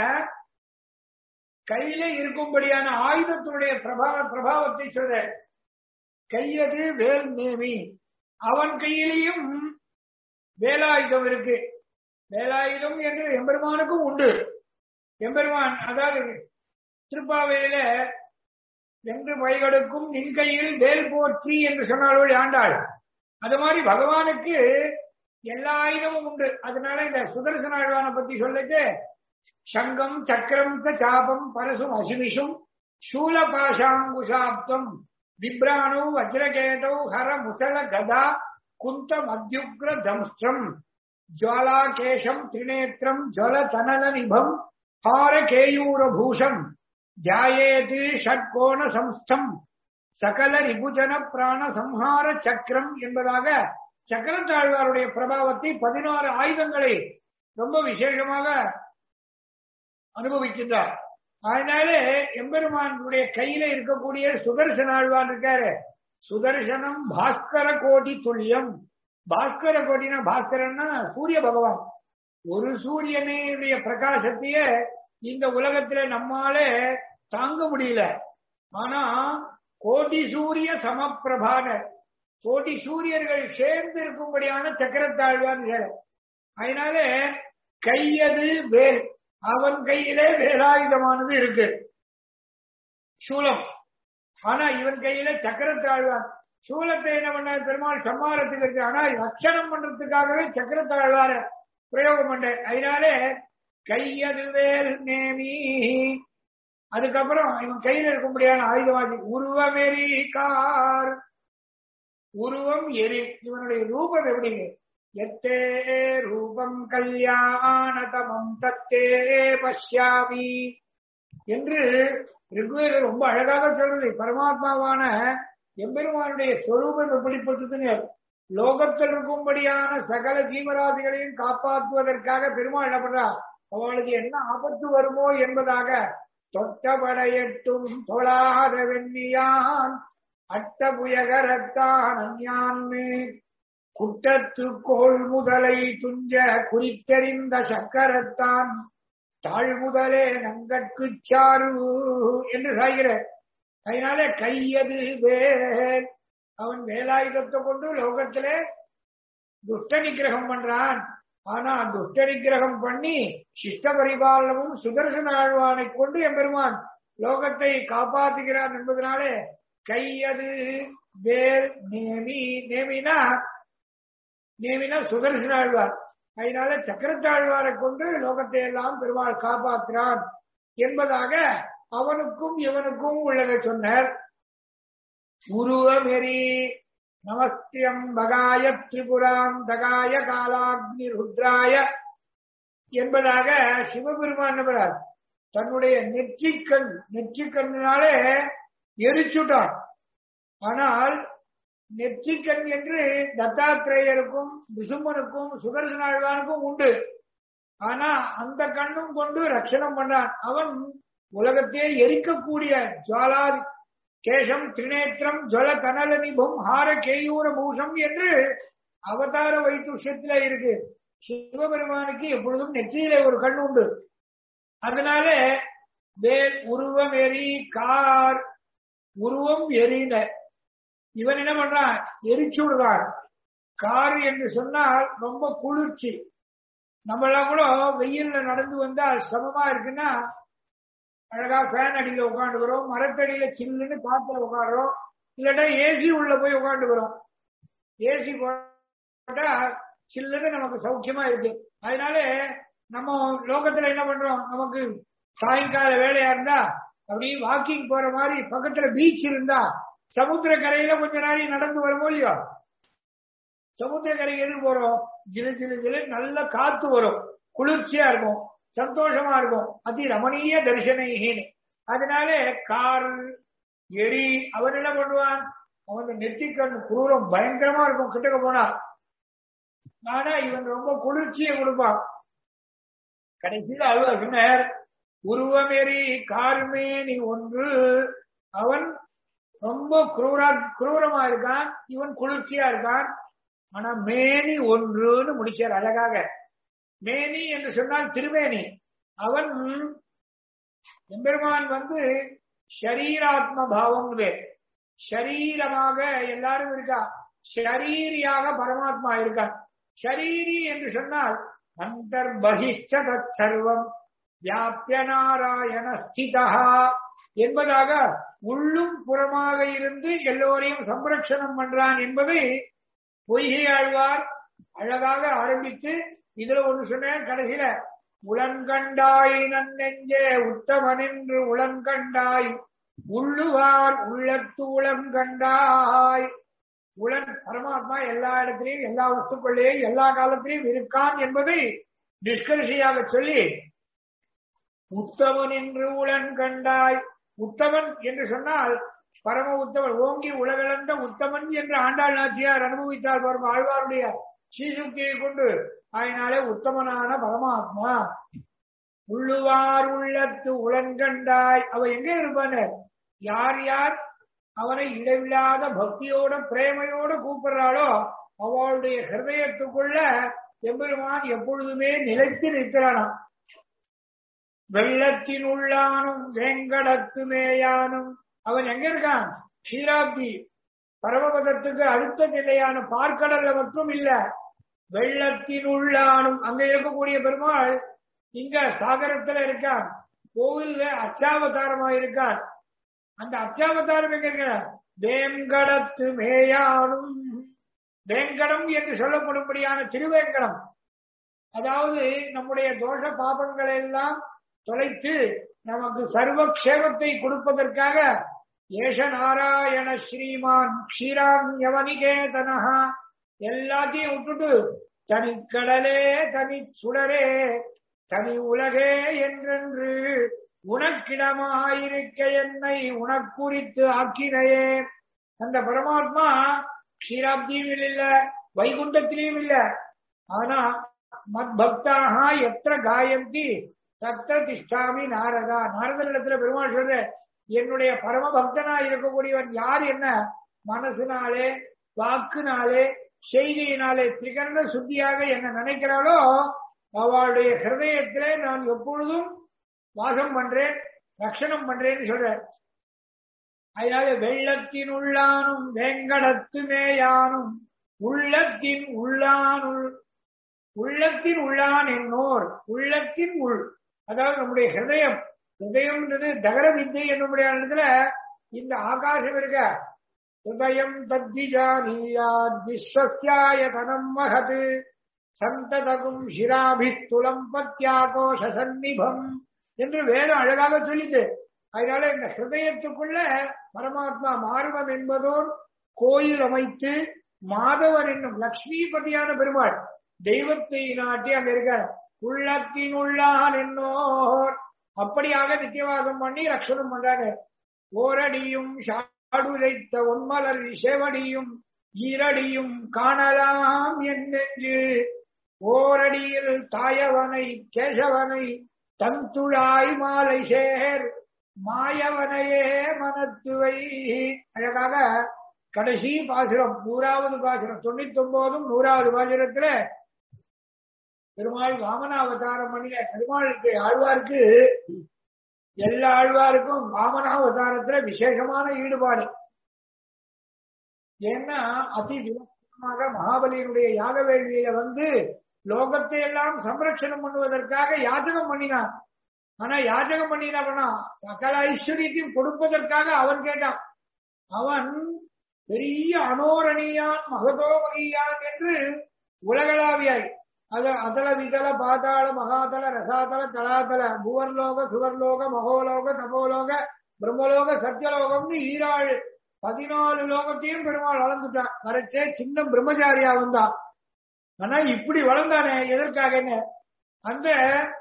கையில இருக்கும்படியான ஆயுதத்தினுடைய பிரபாவ பிரபாவத்தை சொல்ற கையது வேல் நேமி அவன் கையிலையும் வேலாயுதம் இருக்கு வேலாயுதம் என்று எம்பெருமானுக்கும் உண்டு எம்பெருமான் அதாவது திருப்பாவையில என்று வயகடுக்கும் நின் கையில் வேல் போற்றி என்று சொன்னாள் ஆண்டாள் அது மாதிரி பகவானுக்கு எல்லா ஆயுதமும் உண்டு அதனால இந்த சுதர்சன ஆழ்வானை பத்தி சொல்லிட்டு சங்கம் சக்கரம் சாபம் பரசும் அசிமிஷும் சூலபாஷாங்குஷாப்தம் விப்ராணு வஜ்ரகேட்டௌ ஹர முசல கதா குந்த மத்யுக்ர தம்ஸ்திரம் ஜுவாலாகேஷம் திரிநேத்திரம் ஜல தனல நிபம் ஹார கேயூரபூஷம் தியாயேது ஷட்கோண சம்ஸ்தம் சகல ரிபுஜன பிராண சம்ஹார சக்கரம் என்பதாக சக்கரத்தாழ்வாருடைய பிரபாவத்தை பதினாறு ஆயுதங்களை ரொம்ப விசேஷமாக அனுபவிக்கின்றார் அதனாலே எம்பெருமானுடைய கையில இருக்கக்கூடிய சுதர்சன ஆழ்வான் இருக்காரு சுதர்சனம் பாஸ்கர கோடி துல்லியம் பாஸ்கர கோடினா பாஸ்கரன்னா சூரிய பகவான் ஒரு சூரியனுடைய பிரகாசத்தையே இந்த உலகத்துல நம்மாலே தாங்க முடியல ஆனா கோடி சூரிய சமப்பிரபான கோடி சூரியர்கள் சேர்ந்து இருக்கும்படியான சக்கரத்தாழ்வான் அதனால கையது வேல் அவன் கையிலே வேலாயுதமானது இருக்கு சூலம் ஆனா இவன் கையில சக்கரத்தாழ்வான் சூலத்தை என்ன பண்ண பெருமாள் சம்மாரத்துக்கு இருக்கு ஆனா ரட்சணம் பண்றதுக்காகவே சக்கரத்தாழ்வார பிரயோகம் பண்ண அதனாலே கையது வேல் நேமி அதுக்கப்புறம் இவன் கையில இருக்கும்படியான ஆயுதவாதி உருவமெறி கார் உருவம் எரி இவனுடைய ரூபம் எப்படிங்க எத்தே ரூபம் கல்யாணதமம் தத்தே பஷ்யாமி என்று ரிக்வேதம் ரொம்ப அழகாக சொல்றது பரமாத்மாவான எம்பெருமானுடைய சொரூபம் எப்படிப்பட்டதுன்னு லோகத்தில் இருக்கும்படியான சகல ஜீவராசிகளையும் காப்பாற்றுவதற்காக பெருமாள் என்ன பண்றார் அவளுக்கு என்ன ஆபத்து வருமோ என்பதாக தொட்டபடையட்டும் தொழாத வெண்ணியான் அட்டபுயகரத்தான் அஞ்ஞான்மே குட்டத்து கோள் முதலை துஞ்ச குறித்தெறிந்த சக்கரத்தான் தாழ்முதலே நங்கட்கு சாரு என்று சாய்கிற அதனால கையது வேல் அவன் வேலாயுதத்தை கொண்டு லோகத்திலே துஷ்ட நிகிரகம் பண்றான் ஆனா துஷ்ட நிகிரகம் பண்ணி சிஷ்ட பரிபாலனமும் சுதர்சன ஆழ்வானை கொண்டு எம்பெருமான் லோகத்தை காப்பாற்றுகிறான் என்பதனாலே கையது வேல் நேமி நேமினா நேமினா சுதர்சன ஆழ்வார் அதனால சக்கரத்தாழ்வாரை கொண்டு லோகத்தை எல்லாம் பெருமாள் காப்பாற்றுறான் என்பதாக அவனுக்கும் இவனுக்கும் உள்ளதை சொன்னார் உருவமெறி நமஸ்தியம் பகாய திரிபுராம் தகாய காலாக்னி ருத்ராய என்பதாக சிவபெருமான் நம்புறார் தன்னுடைய நெற்றிக்கண் நெற்றிக்கண்ணினாலே எரிச்சுட்டான் ஆனால் நெற்றிக்கண் என்று தத்தாத்திரேயருக்கும் விசும்பனுக்கும் சுதர்சனாழ்வானுக்கும் உண்டு ஆனா அந்த கண்ணும் கொண்டு ரட்சணம் பண்ணான் அவன் உலகத்தையே எரிக்கக்கூடிய ஜுவாலாதி கேசம் திரிநேத்திரம் ஜல கனல நிபம் ஹார கேயூர பூஷம் என்று அவதார வைத்துஷத்துல இருக்கு சிவபெருமானுக்கு எப்பொழுதும் நெற்றியில ஒரு கண் உண்டு அதனால வேல் உருவம் எரி கார் உருவம் எரின இவன் என்ன பண்றான் எரிச்சு விடுறான் கார் என்று சொன்னால் ரொம்ப குளிர்ச்சி நம்மளாம் கூட வெயில்ல நடந்து வந்தால் சமமா இருக்குன்னா அழகா ஃபேன் அடியில உட்காந்துக்கிறோம் மரத்தடியில சில்லுன்னு காத்துல உட்காடுறோம் இல்லாட்டா ஏசி உள்ள போய் உட்காந்துக்கிறோம் ஏசி போட்டா சில்லுன்னு நமக்கு சௌக்கியமா இருக்கு அதனால நம்ம லோகத்துல என்ன பண்றோம் நமக்கு சாயங்கால வேலையா இருந்தா அப்படி வாக்கிங் போற மாதிரி பக்கத்துல பீச் இருந்தா சமுத்திர கரையில கொஞ்ச நாளை நடந்து வரும் இல்லையோ சமுத்திர கரைக்கு எதுக்கு போறோம் ஜிலு ஜிலு ஜிலு நல்ல காத்து வரும் குளிர்ச்சியா இருக்கும் சந்தோஷமா இருக்கும் அதி ரமணீய தரிசனைன்னு அதனால கார் எரி அவன் என்ன பண்ணுவான் அவன் நெத்திக்கண் குரூரம் பயங்கரமா இருக்கும் கிட்டக்க போனா ஆனா இவன் ரொம்ப குளிர்ச்சியை கொடுப்பான் கடைசியில் அழுவ பின்னர் உருவமெறி கார்மேனி ஒன்று அவன் ரொம்ப குரூரா குரூரமா இருக்கான் இவன் குளிர்ச்சியா இருக்கான் ஆனா மேனி ஒன்றுன்னு முடிச்சார் அழகாக மேனி என்று சொன்னால் திருமேனி அவன் எம்பெருமான் வந்து ஷரீராத்ம பாவம் ஷரீரமாக எல்லாரும் இருக்கா ஷரீரியாக பரமாத்மா இருக்கான் ஷரீரி என்று சொன்னால் அந்தர்பகிஷ்ட தத் சர்வம் வியாபிய நாராயண ஸ்திதா என்பதாக உள்ளும் புறமாக இருந்து எல்லோரையும் சம்ரட்சணம் பண்றான் என்பதை பொய்கை ஆழ்வார் அழகாக ஆரம்பித்து இதுல ஒண்ணு சொன்னேன் கடைசியில உளன்கண்டாய் நன்னெஞ்சே உத்தமனின்று உளன்கண்டாய் உள்ளுவார் உள்ளத்து உளங்கண்டாய் உளன் பரமாத்மா எல்லா இடத்திலையும் எல்லா வஸ்துக்கள்லையும் எல்லா காலத்திலையும் இருக்கான் என்பதை நிஷ்கர்ஷியாக சொல்லி உத்தமன் என்று உளன் கண்டாய் உத்தமன் என்று சொன்னால் பரம உத்தமன் ஓங்கி உலகளந்த உத்தமன் என்று ஆண்டாள் நாச்சியார் அனுபவித்தார் பாருங்க ஆழ்வாருடைய ஸ்ரீசுக்தியை கொண்டு அதனாலே உத்தமனான பரமாத்மா உள்ளுவார் உள்ளத்து உளன்கண்டாய் அவ எங்க இருப்பான யார் யார் அவனை இடைவிடாத பக்தியோட பிரேமையோட கூப்பிடுறாளோ அவளுடைய ஹிருதயத்துக்குள்ள எம்பெருமான் எப்பொழுதுமே நிலைத்து நிற்கிறானாம் வெள்ளத்தின் உள்ளானும் வேங்கடத்து மேயானும் அவன் எங்க இருக்கான் க்ஷீராப்தி பரமபதத்துக்கு அடுத்த நிலையான பார்க்கடல்ல மட்டும் இல்ல வெள்ளத்தின் உள்ளானும் அங்க இருக்கக்கூடிய பெருமாள் இங்க சாகரத்துல இருக்கான் கோவில்ல அச்சாவதாரமா இருக்கான் அந்த அச்சாவதாரம் எங்க இருக்க வேங்கடத்து மேயானும் வேங்கடம் என்று சொல்லப்படும்படியான திருவேங்கடம் அதாவது நம்முடைய தோஷ பாபங்களை எல்லாம் தொலைத்து நமக்கு சர்வக்ஷேமத்தை கொடுப்பதற்காக ஏஷ நாராயண ஸ்ரீமான் க்ஷீராம் யவனிகேதனஹா எல்லாத்தையும் விட்டுட்டு தனிக்கடலே தனி சுடரே தனி உலகே என்றென்று உனக்கிடமாயிருக்க என்னை உனக்குறித்து ஆக்கினையே அந்த பரமாத்மா க்ஷீராப்தியும் இல்ல வைகுண்டத்திலையும் இல்ல ஆனா மத் பக்தாக எத்திர காயந்தி தத்திர திஷ்டாமி நாரதா நாரதரிடத்துல பெருமாள் சொல்ற என்னுடைய பரம பக்தனா இருக்கக்கூடியவன் யார் என்ன மனசுனாலே வாக்குனாலே செய்தியினாலே திகழ்ந்த சுத்தியாக என்ன நினைக்கிறாளோ அவளுடைய ஹிருதயத்திலே நான் எப்பொழுதும் வாசம் பண்றேன் ரட்சணம் பண்றேன்னு சொல்ற அதனால வெள்ளத்தின் உள்ளானும் வேங்கடத்து மேயானும் உள்ளத்தின் உள்ளானுள் உள்ளத்தின் உள்ளான் என்னோர் உள்ளத்தின் உள் அதாவது நம்முடைய ஹிருதயம் ஹிருதயம்ன்றது தகர வித்தை என்னுடைய இடத்துல இந்த ஆகாசம் இருக்க ஹிருதயம் தத்திஜானியாத் விஸ்வசியாய தனம் மகது சந்ததகும் ஷிராபிஸ்துலம் பத்யாகோஷ சந்நிபம் என்று வேதம் அழகாக சொல்லிட்டு அதனால இந்த ஹிருதயத்துக்குள்ள பரமாத்மா மார்பம் என்பதோர் கோயில் அமைத்து மாதவன் என்னும் லக்ஷ்மிபதியான பெருமாள் தெய்வத்தை நாட்டி அங்க இருக்கார் உள்ளத்தின் உள்ளான் என்னோர் அப்படியாக நித்தியவாதம் பண்ணி ரட்சணம் பண்றாங்க ஓரடியும் ஷாடுதைத்த ஒன்மலர் செவடியும் ஈரடியும் காணலாம் என்று ஓரடியில் தாயவனை கேசவனை தந்துழாய் மாலை சேர் மாயவனையே மனத்துவை அழகாக கடைசி பாசுரம் நூறாவது பாசுரம் தொண்ணூத்தி ஒன்பதும் நூறாவது பாசுரத்துல பெருமாள் வாமனாவதாரம் பண்ணிய பெருமாளுக்கு ஆழ்வாருக்கு எல்லா ஆழ்வாருக்கும் வாமனாவதாரத்துல விசேஷமான ஈடுபாடு ஏன்னா அதி விலட்சணமாக மகாபலியினுடைய யாக வேள்வியில வந்து லோகத்தை எல்லாம் சம்ரட்சணம் பண்ணுவதற்காக யாஜகம் பண்ணினான் ஆனா யாஜகம் பண்ணினா பண்ணா சகல ஐஸ்வர்யத்தையும் கொடுப்பதற்காக அவன் கேட்டான் அவன் பெரிய அனோரணியான் மகதோமகியான் என்று உலகளாவியாய் அத அதல விதல பாதாள மகாதல ரசாதல தலாதல புவர்லோக சுவர்லோக மகோலோக தபோலோக பிரம்மலோக சத்தியலோகம்னு ஈராள் பதினாலு லோகத்தையும் பெருமாள் வளர்ந்துட்டான் வரைச்சே சின்ன பிரம்மச்சாரியா வந்தான் ஆனா இப்படி வளர்ந்தானே எதற்காக என்ன அந்த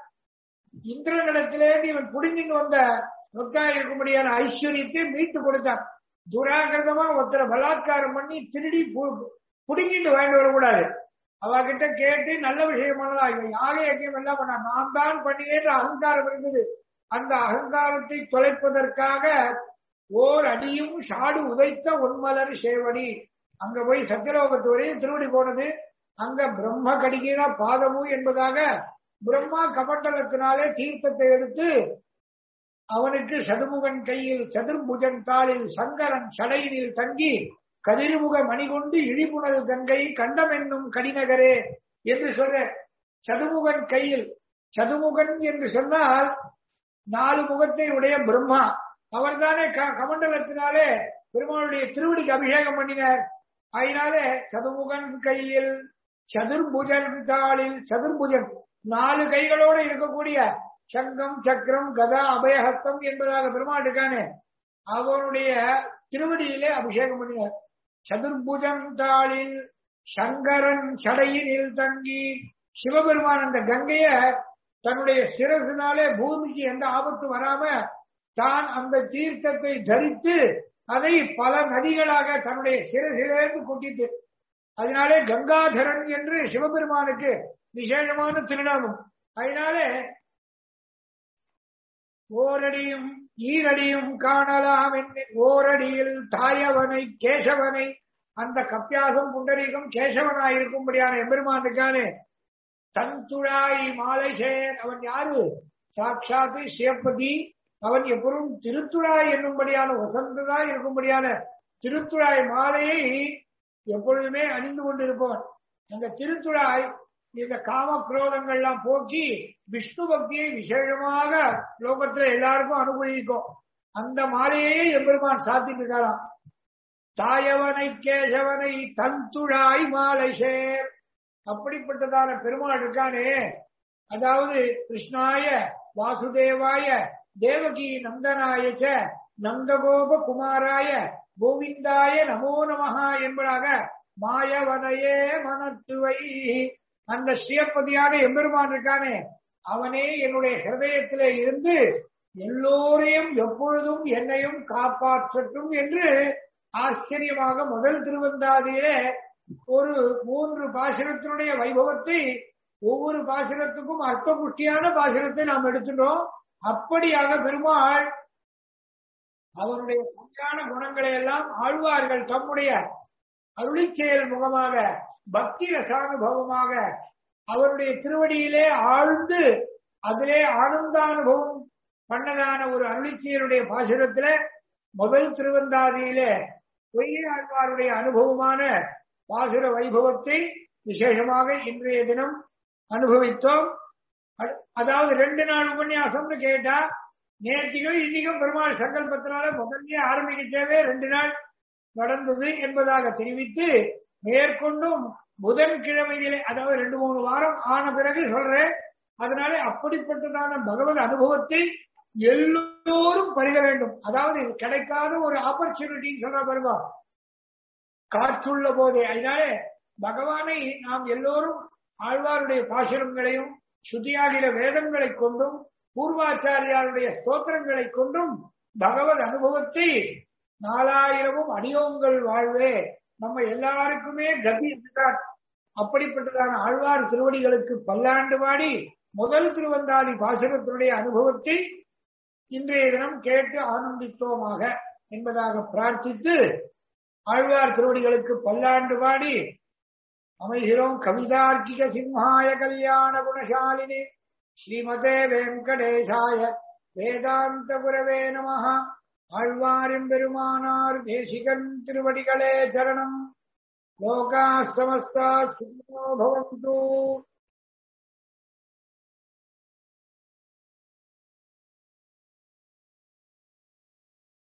இந்திரனிடத்திலேருந்து இவன் புடிஞ்சிட்டு வந்த நொக்காய் இருக்கும்படியான ஐஸ்வர்யத்தை மீட்டு கொடுத்தான் துராகிருதமா ஒருத்தரை பலாத்காரம் பண்ணி திருடி புடுங்கிட்டு வாங்கிட்டு வரக்கூடாது அவகிட்ட கேட்டு நல்ல விஷயமானதா இவன் யாக யக்கியம் எல்லாம் பண்ண நான் தான் பண்ணியேன்ற அகங்காரம் இருந்தது அந்த அகங்காரத்தை தொலைப்பதற்காக ஓர் அடியும் ஷாடு உதைத்த உன்மலர் சேவடி அங்க போய் சத்தியலோகத்து வரையும் திருவடி போனது அங்க பிரம்ம கடிகிற பாதமும் என்பதாக பிரம்மா கமண்டலத்தினாலே தீர்த்தத்தை எடுத்து அவனுக்கு சதுமுகன் கையில் சதுர்புஜன் தாளில் சங்கரன் சடையினில் தங்கி கதிர்முக மணிகொண்டு இழிபுணல் கங்கை கண்டம் என்னும் கடிநகரே என்று சொல்ற சதுமுகன் கையில் சதுமுகன் என்று சொன்னால் நாலு முகத்தை உடைய பிரம்மா அவர்தானே கமண்டலத்தினாலே பெருமாளுடைய திருவடிக்கு அபிஷேகம் பண்ணினார் அதனாலே சதுமுகன் கையில் சதுர்புஜன் தாளில் சதுர்புஜன் நாலு கைகளோடு இருக்கக்கூடிய சங்கம் சக்கரம் கதா அபயஹஸ்தம் என்பதாக பெருமாள் இருக்கானே அவனுடைய திருவடியிலே அபிஷேகம் பண்ணினார் சதுர்புஜன் தாளில் சங்கரன் சடையினில் தங்கி சிவபெருமான் அந்த கங்கைய தன்னுடைய சிரசினாலே பூமிக்கு எந்த ஆபத்து வராம தான் அந்த தீர்த்தத்தை தரித்து அதை பல நதிகளாக தன்னுடைய சிரசிலிருந்து கொட்டிட்டு அதனாலே கங்காதரன் என்று சிவபெருமானுக்கு விசேஷமான திருநாமம் அதனாலே ஓரடியும் ஈரடியும் காணலாம் என்று ஓரடியில் தாயவனை கேசவனை அந்த கப்பியாசம் புண்டரீகம் கேசவனாய் இருக்கும்படியான எம்பெருமானுக்கானே தந்துழாய் மாலைசேன் அவன் யாரு சாட்சாத்து சிவபதி அவன் எப்பொழுதும் திருத்துழாய் என்னும்படியான வசந்ததாய் இருக்கும்படியான திருத்துழாய் மாலையை எப்பொழுதுமே அணிந்து கொண்டிருப்பவன் அந்த திருத்துழாய் இந்த காம குரோதங்கள்லாம் போக்கி விஷ்ணு பக்தியை விசேஷமாக லோகத்துல எல்லாருக்கும் அனுகூலிக்கும் அந்த மாலையே எம்பெருமான் சாத்திட்டு இருக்காராம் தாயவனை கேசவனை தந்துழாய் மாலை சேர் அப்படிப்பட்டதான பெருமாள் இருக்கானே அதாவது கிருஷ்ணாய வாசுதேவாய தேவகி நந்தனாய நந்தகோப குமாராய கோவிந்தாய நமோ நமஹா என்பதாக மாயவனையே மனத்துவை அந்த ஸ்ரீயப்பதியான எம்பெருமான் இருக்கானே அவனே என்னுடைய ஹிருதயத்திலே இருந்து எல்லோரையும் எப்பொழுதும் என்னையும் காப்பாற்றட்டும் என்று ஆச்சரியமாக முதல் திருவந்தாதியிலே ஒரு மூன்று பாசுரத்தினுடைய வைபவத்தை ஒவ்வொரு பாசுரத்துக்கும் அர்த்த புஷ்டியான பாசுரத்தை நாம் எடுத்துட்டோம் அப்படியாக பெருமாள் அவருடைய உண்மையான குணங்களை எல்லாம் ஆழ்வார்கள் தம்முடைய அருளிச்செயல் முகமாக பக்தி ரசானுபவமாக அவருடைய திருவடியிலே ஆழ்ந்து அதிலே ஆனந்தானுபவம் பண்ணதான ஒரு அருளிச்செயலுடைய பாசுரத்தில முதல் திருவந்தாதியிலே பொய்யை ஆழ்வாருடைய அனுபவமான பாசுர வைபவத்தை விசேஷமாக இன்றைய தினம் அனுபவித்தோம் அதாவது ரெண்டு நாள் உபன்யாசம்னு கேட்டா நேற்றுக்கும் இன்னைக்கும் பெருமாள் சங்கல்பத்தினால முதல்ல ஆரம்பிக்கவே ரெண்டு நாள் நடந்தது என்பதாக தெரிவித்து மேற்கொண்டும் புதன்கிழமையிலே அதாவது ரெண்டு மூணு வாரம் ஆன பிறகு சொல்றேன் அதனால அப்படிப்பட்டதான பகவத் அனுபவத்தை எல்லோரும் பருக வேண்டும் அதாவது இது கிடைக்காத ஒரு ஆப்பர்ச்சுனிட்டின்னு சொல்ற பாருங்க காற்றுள்ள போதே அதனால பகவானை நாம் எல்லோரும் ஆழ்வாருடைய பாசுரங்களையும் சுத்தியாகிற வேதங்களை கொண்டும் பூர்வாச்சாரியாருடைய ஸ்தோத்திரங்களை கொண்டும் பகவத் அனுபவத்தை நாலாயிரமும் அடியோங்கள் வாழ்வே நம்ம எல்லாருக்குமே கதி இருக்கிறார் அப்படிப்பட்டதான ஆழ்வார் திருவடிகளுக்கு பல்லாண்டு பாடி முதல் திருவந்தாதி பாசுரத்தினுடைய அனுபவத்தை இன்றைய தினம் கேட்டு ஆனந்தித்தோமாக என்பதாக பிரார்த்தித்து ஆழ்வார் திருவடிகளுக்கு பல்லாண்டு பாடி அமைகிறோம் கவிதார்க்கிக சிம்ஹாய கல்யாண குணசாலினி ஸ்ரீமதே வெங்கடேஷாய வேதாந்த குரவே நம ஆழ்வாரின் பெருமானார் தேசிகன் திருவடிகளே சரணம் லோகா சமஸ்தா சுகினோ பவந்து